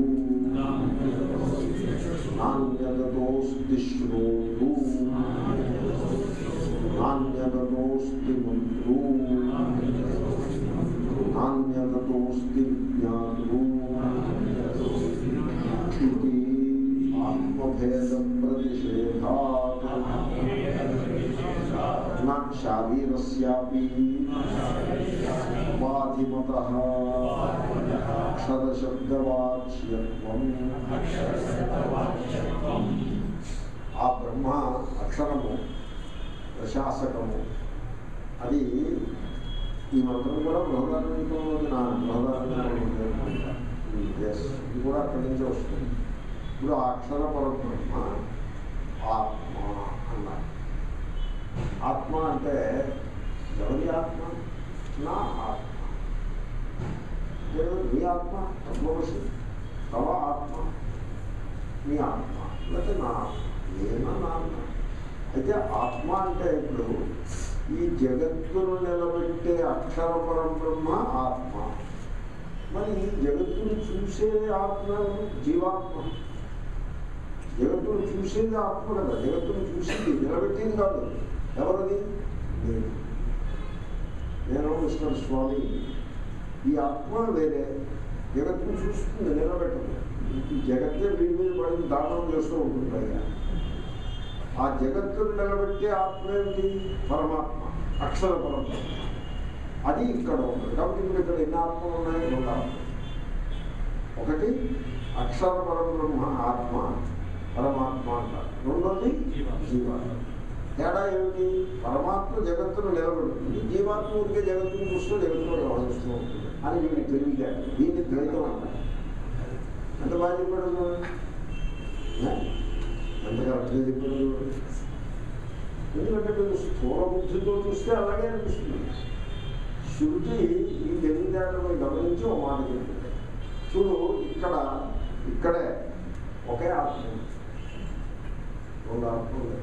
నాణ్యతోస్తి శ్రోతు నాణ్యతోస్తి మంత్రు నాణ్యతోస్తి జ్ఞాతు ఇది ఆత్మభేద ప్రతిషేధాత్ నా శారీరస్యాపి ఉపాధిమత అక్షరశబ్దవాచ్యత్వం ఆ బ్రహ్మ అక్షరము ప్రశాసకము అది ఈ మంత్రం కూడా బృహదారణ్యంలోది నా బృహదారణ్యంలో ఎస్ ఇది కూడా అక్కడి నుంచి వస్తుంది ఇప్పుడు ఆ అక్షర పరబ్రహ్మ ఆత్మ అన్నారు ఆత్మ అంటే ఎవరి ఆత్మ నా ఆత్మ దేవుడు నీ ఆత్మ తత్వమసి తవ ఆత్మ నీ ఆత్మ లేకపోతే నా ఆత్మ నేనా నా ఆత్మ అయితే ఆత్మ అంటే ఇప్పుడు ఈ జగత్తును నిలబెట్టే అక్షర పరబ్రహ్మ ఆత్మ మరి ఈ జగత్తును చూసే ఆత్మ ఎవరు? జీవాత్మ జగత్తును చూసేది ఆత్మ కదా జగత్తును చూసేది నిలబెట్టేది కాదు ఎవరది నేను నేను మిస్టర్ స్వామి ఈ ఆత్మ వేరే జగత్తును చూస్తుంది నిలబెట్టదు ఈ జగత్తే వీడి మీద పడి దానం చేస్తూ ఉంటుంది అయ్యా ఆ జగత్తును నిలబెట్టే ఆత్మ ఏమిటి పరమాత్మ అక్షర పరమాత్మ అది ఇక్కడ ఉంది కాబట్టి ఇప్పుడు ఇక్కడ ఎన్ని ఆత్మలు ఉన్నాయి రెండు ఆత్మలు ఒకటి అక్షర పరబ్రహ్మ ఆత్మ పరమాత్మ అంటారు రెండోది జీవాత్మ తేడా ఏమిటి పరమాత్మ జగత్తును నిలబెడుతుంది జీవాత్మ ఊరికే జగత్తును చూస్తూ జగత్తును వ్యవహరిస్తూ ఉంటుంది అని వీడికి తెలియదు దీన్ని ద్వైతం అంటారు ఎంత బాగా చెప్పాడు చూడండి. ఏ? ఎంత కరెక్ట్గా చెప్పాడు చూడండి. ఎందుకంటే మీరు స్థూల బుద్ధితో చూస్తే అలాగే అనిపిస్తుంది శృతి ఈ తెలివితేటలను గమనించి ఒక మాట చెప్తుంది చూడు ఇక్కడ ఇక్కడే ఒకే ఆత్మ ఉంది. రెండు ఆత్మలు ఉన్నాయి.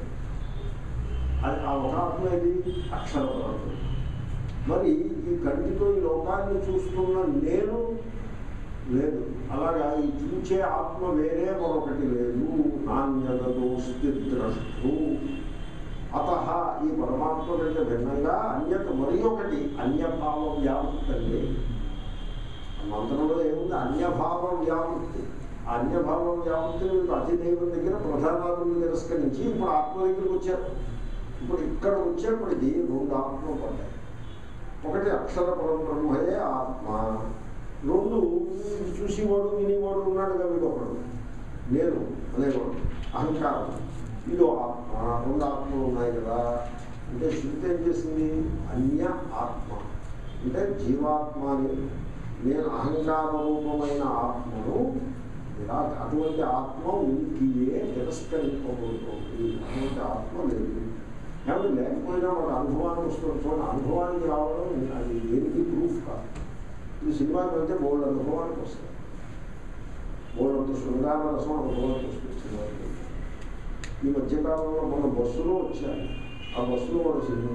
అది ఆ ఒక ఆత్మ ఏది అక్షర పదార్థం మరి ఈ కంటితో ఈ లోకాన్ని చూస్తున్న నేను లేదు అలాగా ఈ చూచే ఆత్మ వేరే మరొకటి లేదు నాణ్యతోస్తి ద్రష్టు అత ఈ పరమాత్మ కంటే భిన్నంగా అన్యత మరి ఒకటి అన్యభావ వ్యావృత్తి అండి మంత్రంలో ఏముంది అన్యభావ వ్యావృత్తి ఆ అన్యభావ వ్యావృత్తిని మీకు అధిదైవం దగ్గర ప్రధానాలను తిరస్కరించి ఇప్పుడు ఆత్మ దగ్గరికి వచ్చారు ఇప్పుడు ఇక్కడ వచ్చేప్పటికి రెండు ఆత్మలు పడ్డాయి ఒకటి అక్షర పరబ్రహ్మయే ఆత్మ రెండు ఇది చూసేవాడు వినేవాడు ఉన్నాడు కాబట్టి ఒకడు నేను అనేవాడు అహంకారం ఇది ఆత్మ రెండు ఆత్మలు ఉన్నాయి కదా అంటే శృతి ఏం చేసింది అన్య ఆత్మ అంటే జీవాత్మని నేను అహంకార రూపమైన ఆత్మను ఇలా అటువంటి ఆత్మ ఉనికియే తిరస్కరింపబడుతోంది అటువంటి ఆత్మ లేదు ఏమంటే లేకపోయినా మన అనుభవానికి వస్తుంది చూడండి అనుభవానికి రావడం అది దేనికి ప్రూఫ్ కాదు ఈ సినిమాకి వెళ్తే బోల్డ్ అనుభవానికి వస్తాయి బోల్డంత శృంగార రసం అనుభవానికి వస్తుంది సినిమాకి వెళ్తే. ఈ మధ్యకాలంలో మన బస్సులో వచ్చాయి ఆ బస్సులో ఒక సినిమా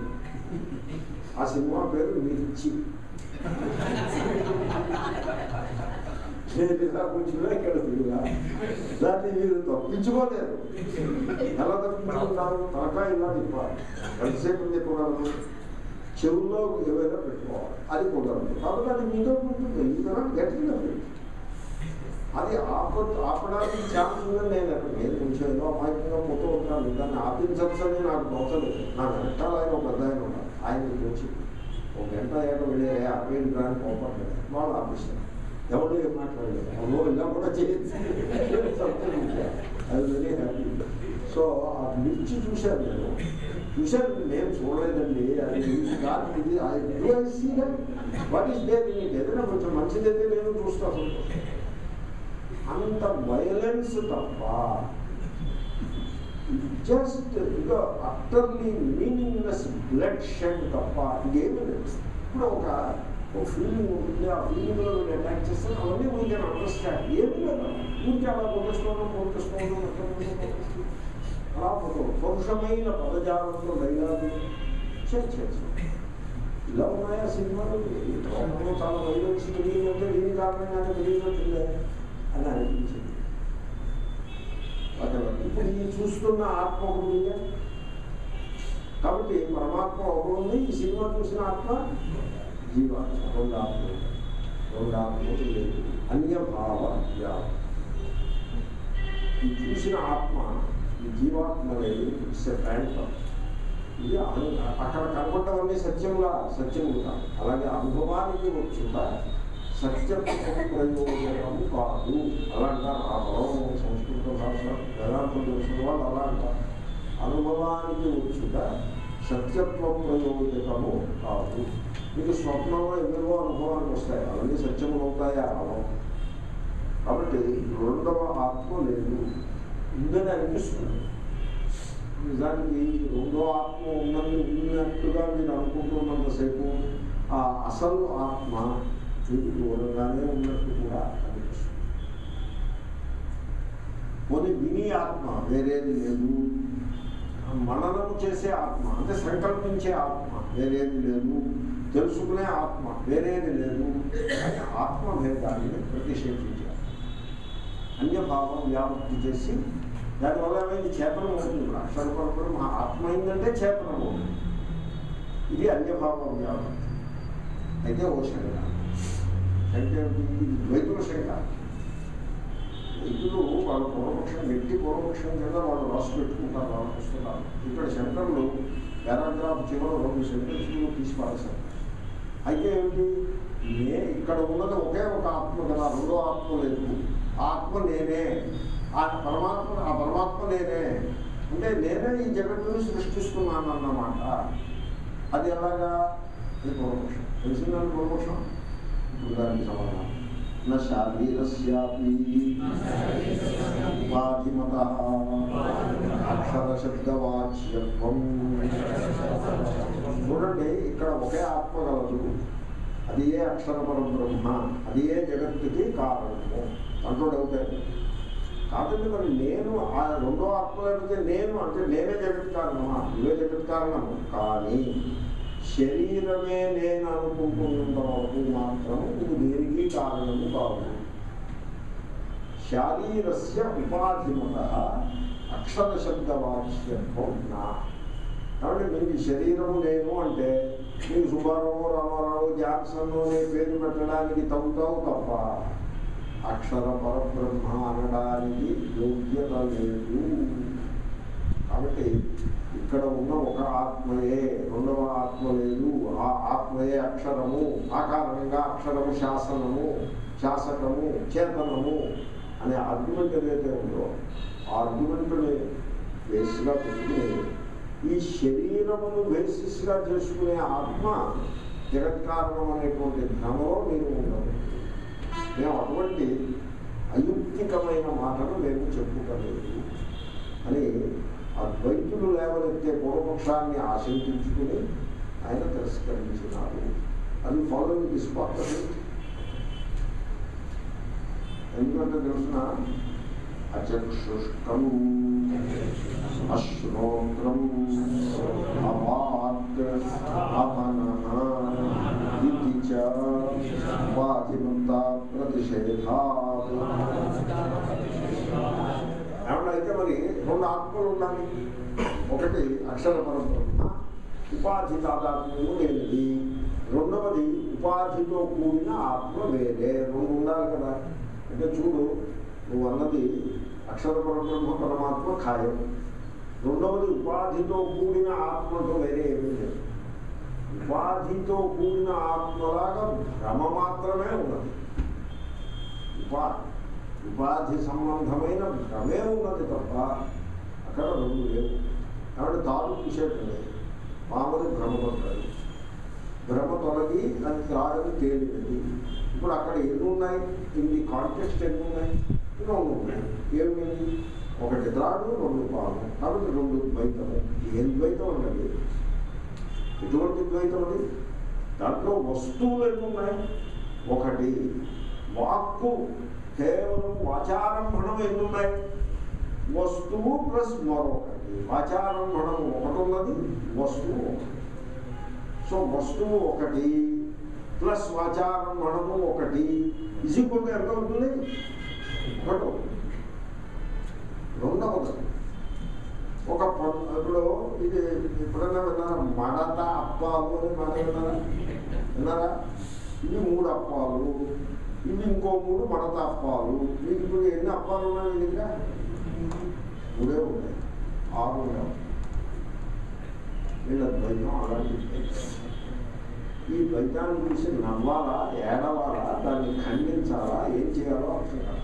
ఆ సినిమా పేరు మిర్చి నేను ఇలా కూర్చున్నా ఇక్కడ తిరుగా దాన్ని మీరు తప్పించుకోలేరు ఎలా తప్పించుకుంటారు తలకాయ ఇలా తిప్పాలి ఎంతసేపు తిప్పగలరు చెవుల్లో ఏవైనా పెట్టుకోవాలి అది కుదరదు కాబట్టి అది మీతో ఉంటుంది ఇది గట్టిగా అది ఆప ఆపడానికి ఛాన్స్ ఉందని నేను అక్కడ నేను కొంచెం ఏదో అమాయకంగా పోతూ ఉంటాను దాన్ని ఆపించవచ్చని నాకు తోచలేదు నా వెనకాల ఆయన ఒక పెద్ద ఆయన ఉన్నారు ఆయన తోచి ఒక గంట అయ్యాక వెళ్ళే ఆపేయండి రాని కోపడలేదు వాళ్ళు ఆపిస్తారు ఎవరు ఏం మాట్లాడలేదు అమ్మో ఇలా కూడా చేయొచ్చు అది వెరీ హ్యాపీ సో ఆ మిర్చి చూశాను నేను చూశాను నేను చూడలేదండి అది ఇది కాదు ఇది what is there in it ఏదైనా కొంచెం మంచిదైతే నేను చూస్తాను అంత వైలెన్స్ తప్ప జస్ట్ ఇక అట్టర్లీ మీనింగ్లెస్ బ్లడ్ షెడ్ తప్ప ఇదేమీ లేదు ఇప్పుడు ఒక ఒక ఫీలింగ్ ఉంటుంది ఆ ఫీలింగ్లో మీరు అటాక్ చేస్తే అవన్నీ వీ కెన్ అండర్స్టాండ్ ఏమీ లేదు ఊరికి అలా పొందుకోవడం పొందుకోవడం అలా పొందు పరుషమైన పదజాలంలో డైలాగు చేర్చేచ్చు ఇలా ఉన్నాయా సినిమాలు ఈ లోకంలో చాలా వైలెన్స్ తెలియదంటే దీని కారణంగానే తెలియనట్టుందే అని అనిపించింది Whatever. ఇప్పుడు ఈ చూస్తున్న ఆత్మ ఒకటి ఉందా? కాబట్టి పరమాత్మ ఒక ఉంది ఈ సినిమా చూసిన ఆత్మ జీవాత్మ రెండు ఆత్మలు రెండు ఆత్మలు లేదు అన్యభావ వ్యాప ఈ చూసిన ఆత్మ ఈ జీవాత్మ అనేది ఇట్స్ ఎ ఫ్యాంటమ్ ఇది అను- అక్కడ కనబడ్డవన్నీ సత్యంలా సత్యం కాదు అలాగే అనుభవానికి వచ్చుట సత్య ప్రయోజనము కాదు అలా అంటారు ఆ పదం సంస్కృత భాష వేదాంతం తెలిసిన వాళ్ళు అలా అంటారు అనుభవానికి వచ్చుట సత్యత్వ ప్రయోజకము కాదు మీకు స్వప్నంలో ఎన్నో అనుభవానికి వస్తాయి అవన్నీ సత్యములు అవుతాయా అవడం కాబట్టి రెండవ ఆత్మ లేదు ఉందని అనిపిస్తుంది నిజానికి రెండో ఆత్మ ఉన్నది ఉన్నట్టుగా మీరు అనుకుంటున్నంతసేపు ఆ అసలు ఆత్మ మీకు దూరంగానే ఉన్నట్టు కూడా అనిపిస్తుంది పోనీ విని ఆత్మ వేరేది లేదు మననం చేసే ఆత్మ అంటే సంకల్పించే ఆత్మ వేరేది లేదు తెలుసుకునే ఆత్మ వేరేది లేదు అని ఆత్మభేదాన్ని ప్రతిషేధించారు అన్యభావం వ్యాప్తి చేసి దానివల్ల ఏమైంది చేతనం అవుతుంది ఇప్పుడు అక్షర పరపరం ఆత్మ అయిందంటే చేతనం అవుతుంది ఇది అన్యభావం వ్యాప్తి అయితే ఓ శంక అంటే ఇది ద్వైతుల శంక ద్వైతులు వాళ్ళ పూర్వపక్షం వ్యక్తి పూర్వపక్షం కింద వాళ్ళు రాసి పెట్టుకుంటారు వాళ్ళ పుస్తకాలు ఇక్కడ శంకర్లు పారాగ్రాఫ్ చివరి రెండు సెంటెన్స్లు తీసి పారేశారు అయితే ఏమిటి నే ఇక్కడ ఉన్నది ఒకే ఒక ఆత్మ కదా రెండో ఆత్మ లేదు ఆ ఆత్మ నేనే ఆ పరమాత్మ ఆ పరమాత్మ నేనే అంటే నేనే ఈ జగత్తుని సృష్టిస్తున్నాను అన్నమాట అది ఎలాగా ఇది పూర్వపక్షం తెలిసిందని పూర్వపక్షం ఇప్పుడు దానికి సమాధానం నా శారీరస్యాపి ఉపాధిమత అక్షరశబ్దవాచ్యత్వం చూడండి ఇక్కడ ఒకే ఆత్మ గలదు అది ఏ అక్షర పరబ్రహ్మ అది ఏ జగత్తుకి కారణము అంటూ డౌటే కాదండి మరి నేను ఆ రెండో ఆత్మ లేకపోతే నేను అంటే నేనే జగత్ కారణమా నువ్వే జగత్ కారణము కానీ శరీరమే నేను అనుకుంటున్నంత వరకు మాత్రం నువ్వు దేనికి కారణము కావు శారీరస్య ఉపాధిమత అక్షర శబ్దవాచ్యత్వం నా కాబట్టి మీకు శరీరము నేను అంటే మీకు సుబ్బారావు రామారావు జాక్సన్ అనే పేరు పెట్టడానికి తగ్గుతావు తప్ప అక్షర పరబ్రహ్మ అనడానికి యోగ్యత లేదు కాబట్టి ఇక్కడ ఉన్న ఒక ఆత్మయే రెండవ ఆత్మ లేదు ఆ ఆత్మయే అక్షరము ఆ కారణంగా అక్షరము శాసనము శాసకము చేతనము అనే ఆర్గ్యుమెంట్ ఏదైతే ఉందో ఆ ఆర్గ్యుమెంట్ని బేస్గా పెట్టుకుని ఈ శరీరమును బేసిస్గా చేసుకునే ఆత్మ జగత్కారణం అనేటువంటి భ్రమలో మీరు ఉండదు మేము అటువంటి అయుక్తికమైన మాటను మేము చెప్పుకోలేదు అని ఆ ద్వైతులు లేవనెత్తే పూర్వపక్షాన్ని ఆశంకించుకుని ఆయన తిరస్కరించినారు అది ఫాలోయింగ్ దిస్ ఎందుకంటే తెలుసిన అచక్షుష్కం అశ్రోత్రం అవాక్ అమన ఇది చ ఉపాధిమంత ప్రతిషేధాత్ ఏమన్నా అయితే మరి రెండు ఆత్మలు ఉండాలి ఒకటి అక్షర పరబ్రహ్మ ఉపాధి తాదాత్మ్యము లేనిది రెండవది ఉపాధితో కూడిన ఆత్మ వేరే రెండు ఉండాలి కదా అంటే చూడు నువ్వు అన్నది అక్షర పరబ్రహ్మ పరమాత్మ ఖాయం రెండవది ఉపాధితో కూడిన ఆత్మతో వేరే ఏమీ లేదు ఉపాధితో కూడిన ఆత్మలాగా భ్రమ మాత్రమే ఉన్నది ఉపాధి ఉపాధి సంబంధమైన భ్రమే ఉన్నది తప్ప అక్కడ రెండు లేవు కాబట్టి తాను చూసేటండి పాముని భ్రమపడ్డాడు భ్రమ తొలగి దాని త్రాగని తేలినది ఇప్పుడు అక్కడ ఎన్ని ఉన్నాయి ఇన్ని కాంటెక్స్ట్ ఎన్ని ఉన్నాయి రెండు ఉన్నాయి ఏమిటి ఒకటి త్రాడు రెండు పాము కాబట్టి రెండు ద్వైతము ఏం ద్వైతం ఉన్నది ఎటువంటి ద్వైతం అది దాంట్లో వస్తువులు ఎన్ని ఉన్నాయి ఒకటి వాక్కు కేవలం వాచారంభణం ఎన్ని ఉన్నాయి వస్తువు ప్లస్ మరొకటి వాచారంభణము ఒకటి ఉన్నది వస్తువు ఒకటి సో వస్తువు ఒకటి ప్లస్ వాచారంభణము ఒకటి ఇది కొంత ఎంత అవుతుంది ఒకటి రెండవది ఒక ప- ఇప్పుడు ఇది ఎప్పుడైనా విన్నారా మడత అప్పాలు అని మాట విన్నారా విన్నారా ఇవి మూడు అప్పాలు ఇవి ఇంకో మూడు మడత అప్పాలు మీకు ఇప్పుడు ఎన్ని అప్పాలు ఉన్నాయి మీ దగ్గర మూడే ఉన్నాయి ఆరు ఉన్నాయి వీళ్ళ ద్వైతం అలాంటి ద్వైతం. ఈ ద్వైతాన్ని చూసి నవ్వాలా ఏడవాలా దాన్ని ఖండించాలా ఏం చేయాలో అర్థం కాదు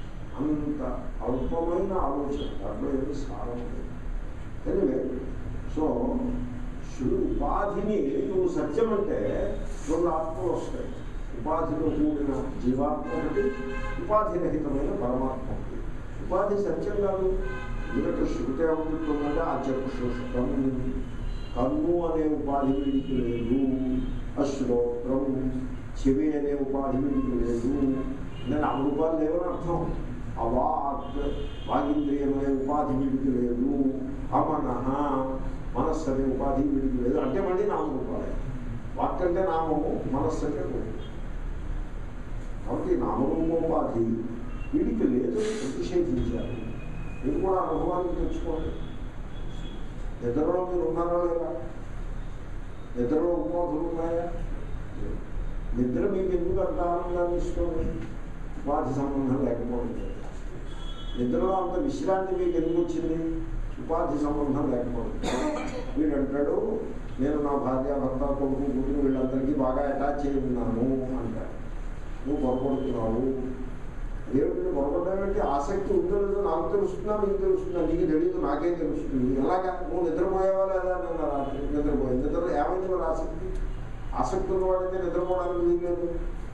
అంత అల్పమైన ఆలోచన దాంట్లో ఏమి సారం లేదు ఎనివే సో శృ- ఉపాధిని నువ్వు సత్యం అంటే రెండు ఆత్మలు వస్తాయి ఉపాధిలో కూడిన జీవాత్మ ఒకటి ఉపాధిరహితమైన పరమాత్మ ఒకటి ఉపాధి సత్యం కాదు ఎందుకంటే శృతి ఏమవుతుందంటే ఆ చక్షుష్టం కన్ను అనే ఉపాధి వీడికి లేదు అశ్రోత్రం చెవి అనే ఉపాధి వీడికి లేదు నేను అమృపాలు లేవని అర్థం అవాక్ వాగింద్రియం అనే ఉపాధి వీడికి లేదు అమనః మనస్సు అనే ఉపాధి వీడికి లేదు అంటే మళ్ళీ నామరూపాలే వాక్ అంటే నామము మనస్సు అంటే రూపం కాబట్టి నామరూపోపాధి వీడికి లేదు ప్రతిషేధించారు మీరు కూడా అనుభవాన్ని తెచ్చుకోండి నిద్రలో మీరు ఉన్నారా లేదా నిద్రలో ఉపాధులు ఉన్నాయా లేవు. నిద్ర మీకు ఎందుకు అంత ఆనందాన్ని ఇస్తుంది ఉపాధి సంబంధం లేకపోవడం చేత. నిద్రలో అంత విశ్రాంతి మీకు ఎందుకు వచ్చింది ఉపాధి సంబంధం లేకపోవడం చేత. వీడు అంటాడు నేను నా భార్య భర్త కొడుకు కూతురు వీళ్ళందరికీ బాగా అటాచ్ అయి ఉన్నాను అంటాడు నువ్వు పొరపడుతున్నావు ఏమిటి పొరపడ్డావంటే ఆసక్తి ఉందో లేదో నాకు తెలుస్తుందా నీకు తెలుస్తుందా నీకు తెలియదు నాకే తెలుస్తుంది ఎలాగా నువ్వు నిద్రపోయేవా లేదా నిన్న రాత్రి నిద్రపోయి నిద్ర ఏమైంది మరి ఆసక్తి ఆసక్తి ఉన్నవాడైతే నిద్రపోవడానికి వీల్లేదు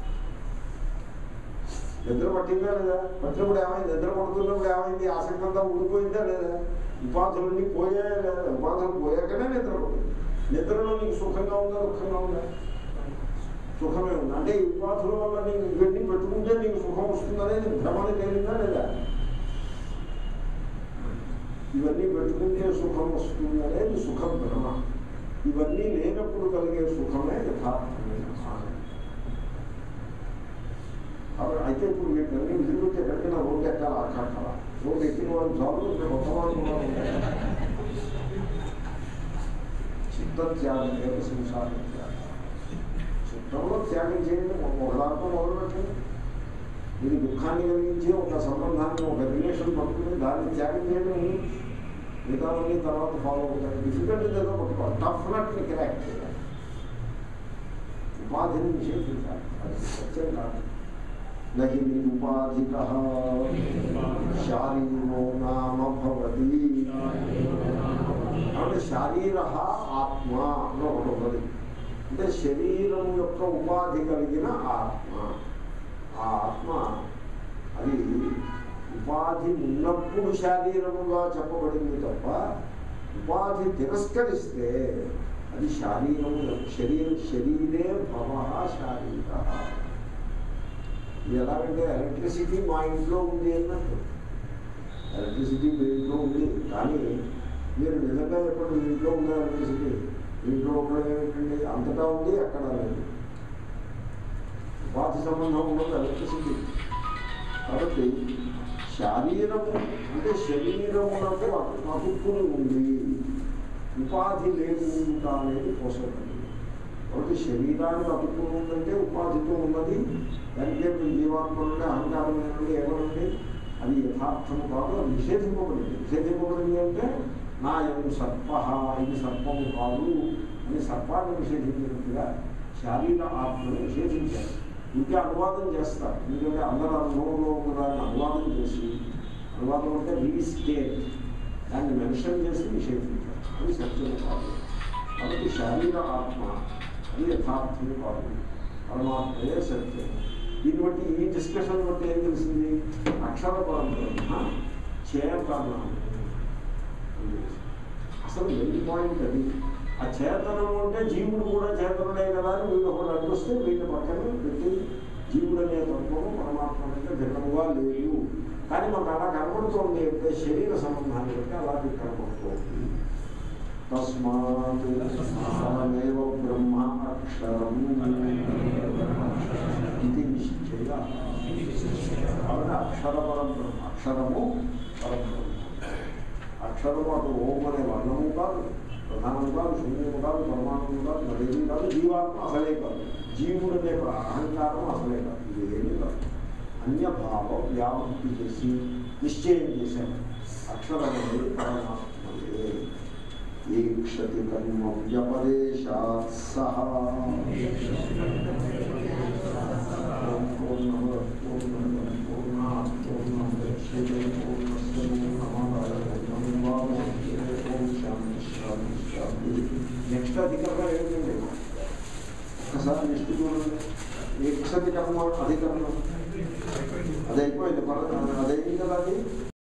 నిద్ర పట్టిందా లేదా పట్టినప్పుడు ఏమైంది నిద్ర పడుతున్నప్పుడు ఏమైంది ఆసక్తి అంతా ఊడిపోయిందా లేదా ఉపాధులన్నీ పోయాయా లేదా ఉపాధులు పోయాకనే నిద్ర పడుతుంది నిద్రలో నీకు సుఖంగా ఉందా దుఃఖంగా ఉందా సుఖమే ఉంది అంటే ఈ ఉపాధుల వల్ల నీకు ఇవన్నీ పెట్టుకుంటే నీకు సుఖం వస్తుందనేది భ్రమణ తేలిందా లేదా ఇవన్నీ పెట్టుకుంటే సుఖం వస్తుంది అనేది సుఖ భ్రమ ఇవన్నీ లేనప్పుడు కలిగే సుఖమే యథార్థమైన ఆనందం కాబట్టి అయితే ఇప్పుడు వీటన్ని విధిపెట్టి ఎక్కడికైనా రోడ్డు ఎక్కాలి అక్కల రోడ్డు ఎక్కిన వాళ్ళు చాలు ఇక్కడ కొత్త వాళ్ళు కూడా ఉంటారు చిత్తత్యాగం ఏక సంసారం త్యాగం చిత్తంలో త్యాగం చేయండి ఒక దాంట్లో మొదలుపెట్టండి ఇది దుఃఖాన్ని కలిగించి ఒక సంబంధాన్ని ఒక రిలేషన్ పట్టుకుని దాన్ని త్యాగం చేయడం మిగతావన్నీ తర్వాత ఫాలో అవుతాయి డిఫికల్ట్ ఏదో పట్టుకోవాలి టఫ్ నట్ని క్రాక్ చేయాలి ఉపాధిని నిషేధించాలి అది సత్యం కాదు నహి నిరుపాధిక శారీరో నామ భవతి కాబట్టి శారీర ఆత్మ అని ఒకటి ఉన్నది అంటే శరీరం యొక్క ఉపాధి కలిగిన ఆత్మ ఆ ఆత్మ అది ఉపాధి ఉన్నప్పుడు శారీరముగా చెప్పబడింది తప్ప ఉపాధి తిరస్కరిస్తే అది శారీరము శరీర శరీరే భవ శారీర ఇది ఎలాగంటే ఎలక్ట్రిసిటీ మా ఇంట్లో ఉంది అన్నట్టు ఎలక్ట్రిసిటీ మీ ఇంట్లో ఉంది కానీ మీరు నిజంగా ఎప్పుడు మీ ఇంట్లో ఉందా ఎలక్ట్రిసిటీ మీ ఇంట్లో ఉండడం ఏమిటండి అంతటా ఉంది అక్కడ లేదు ఉపాధి సంబంధం ఉన్నది ఎలక్ట్రిసిటీ కాబట్టి శారీరము అంటే శరీరములకు అతుక్కుని ఉంది ఉపాధి లేకుండా అనేది పోసండి కాబట్టి శరీరానికి అతుక్కుని ఉందంటే ఉపాధితో ఉన్నది దానికే మీ జీవాత్మ నుండి అహంకారం నుండి ఏమనండి అది యథార్థము కాదు అది నిషేధింపబడింది నిషేధింపబడింది అంటే నా ఎం సర్ప ఇది సర్పము కాదు అని సర్పాన్ని నిషేధించినట్టుగా శారీర ఆత్మని నిషేధించారు ఇంకా అనువాదం చేస్తారు ఎందుకంటే అందరూ అనుభవంలో ఉన్నదాన్ని అనువాదం చేసి అనువాదం అంటే రీస్టేట్ దాన్ని మెన్షన్ చేసి నిషేధించారు అది సత్యం కాదు కాబట్టి శారీర ఆత్మ అది యథార్థం కాదు పరమాత్మయే సత్యం దీన్ని బట్టి ఈ డిస్కషన్ బట్టి ఏం తెలిసింది అక్షర పరంపర చేతనం అసలు మెయిన్ పాయింట్ అది ఆ చేతనం అంటే జీవుడు కూడా చేతనుడే కదా అని వీళ్ళు ఒకటి అడ్డొస్తే వీళ్ళ పక్కన పెట్టి జీవుడు అనే తత్వము పరమాత్మ అంటే భిన్నముగా లేదు కానీ మాకు అలా కనబడుతోంది అంటే శరీర సంబంధాన్ని బట్టి అలాగే కనబడుతోంది తస్మాత్ సమేవ బ్రహ్మ అక్షరం ఇది నిశ్చయ కాబట్టి అక్షర పరబ్రహ్మ అక్షరము పరబ్రహ్మ అక్షరము అటు ఓం అనే వర్ణము కాదు ప్రధానము కాదు శూన్యము కాదు పరమాణము కాదు మరేది కాదు జీవాత్మ అసలే కాదు జీవుడు అనే అహంకారం అసలే కాదు ఇది ఏమీ కాదు అన్యభావం వ్యావృత్తి చేసి నిశ్చయం చేశారు అక్షరం అనేది పరమాత్మయే ఈక్షతి కర్మ వ్యపదేశాత్ సహా ఓం పూర్ణమద పూర్ణమిదం పూర్ణాత్ పూర్ణముదచ్యతే పూర్ణస్య పూర్ణమాదాయ పూర్ణమేవావశిష్యతే ఓం శాంతి శాంతి ఒకసారి లిస్ట్ చూడండి ఇచ్చతి కర్మ అధికరణం అది అయిపోయింది పద- అది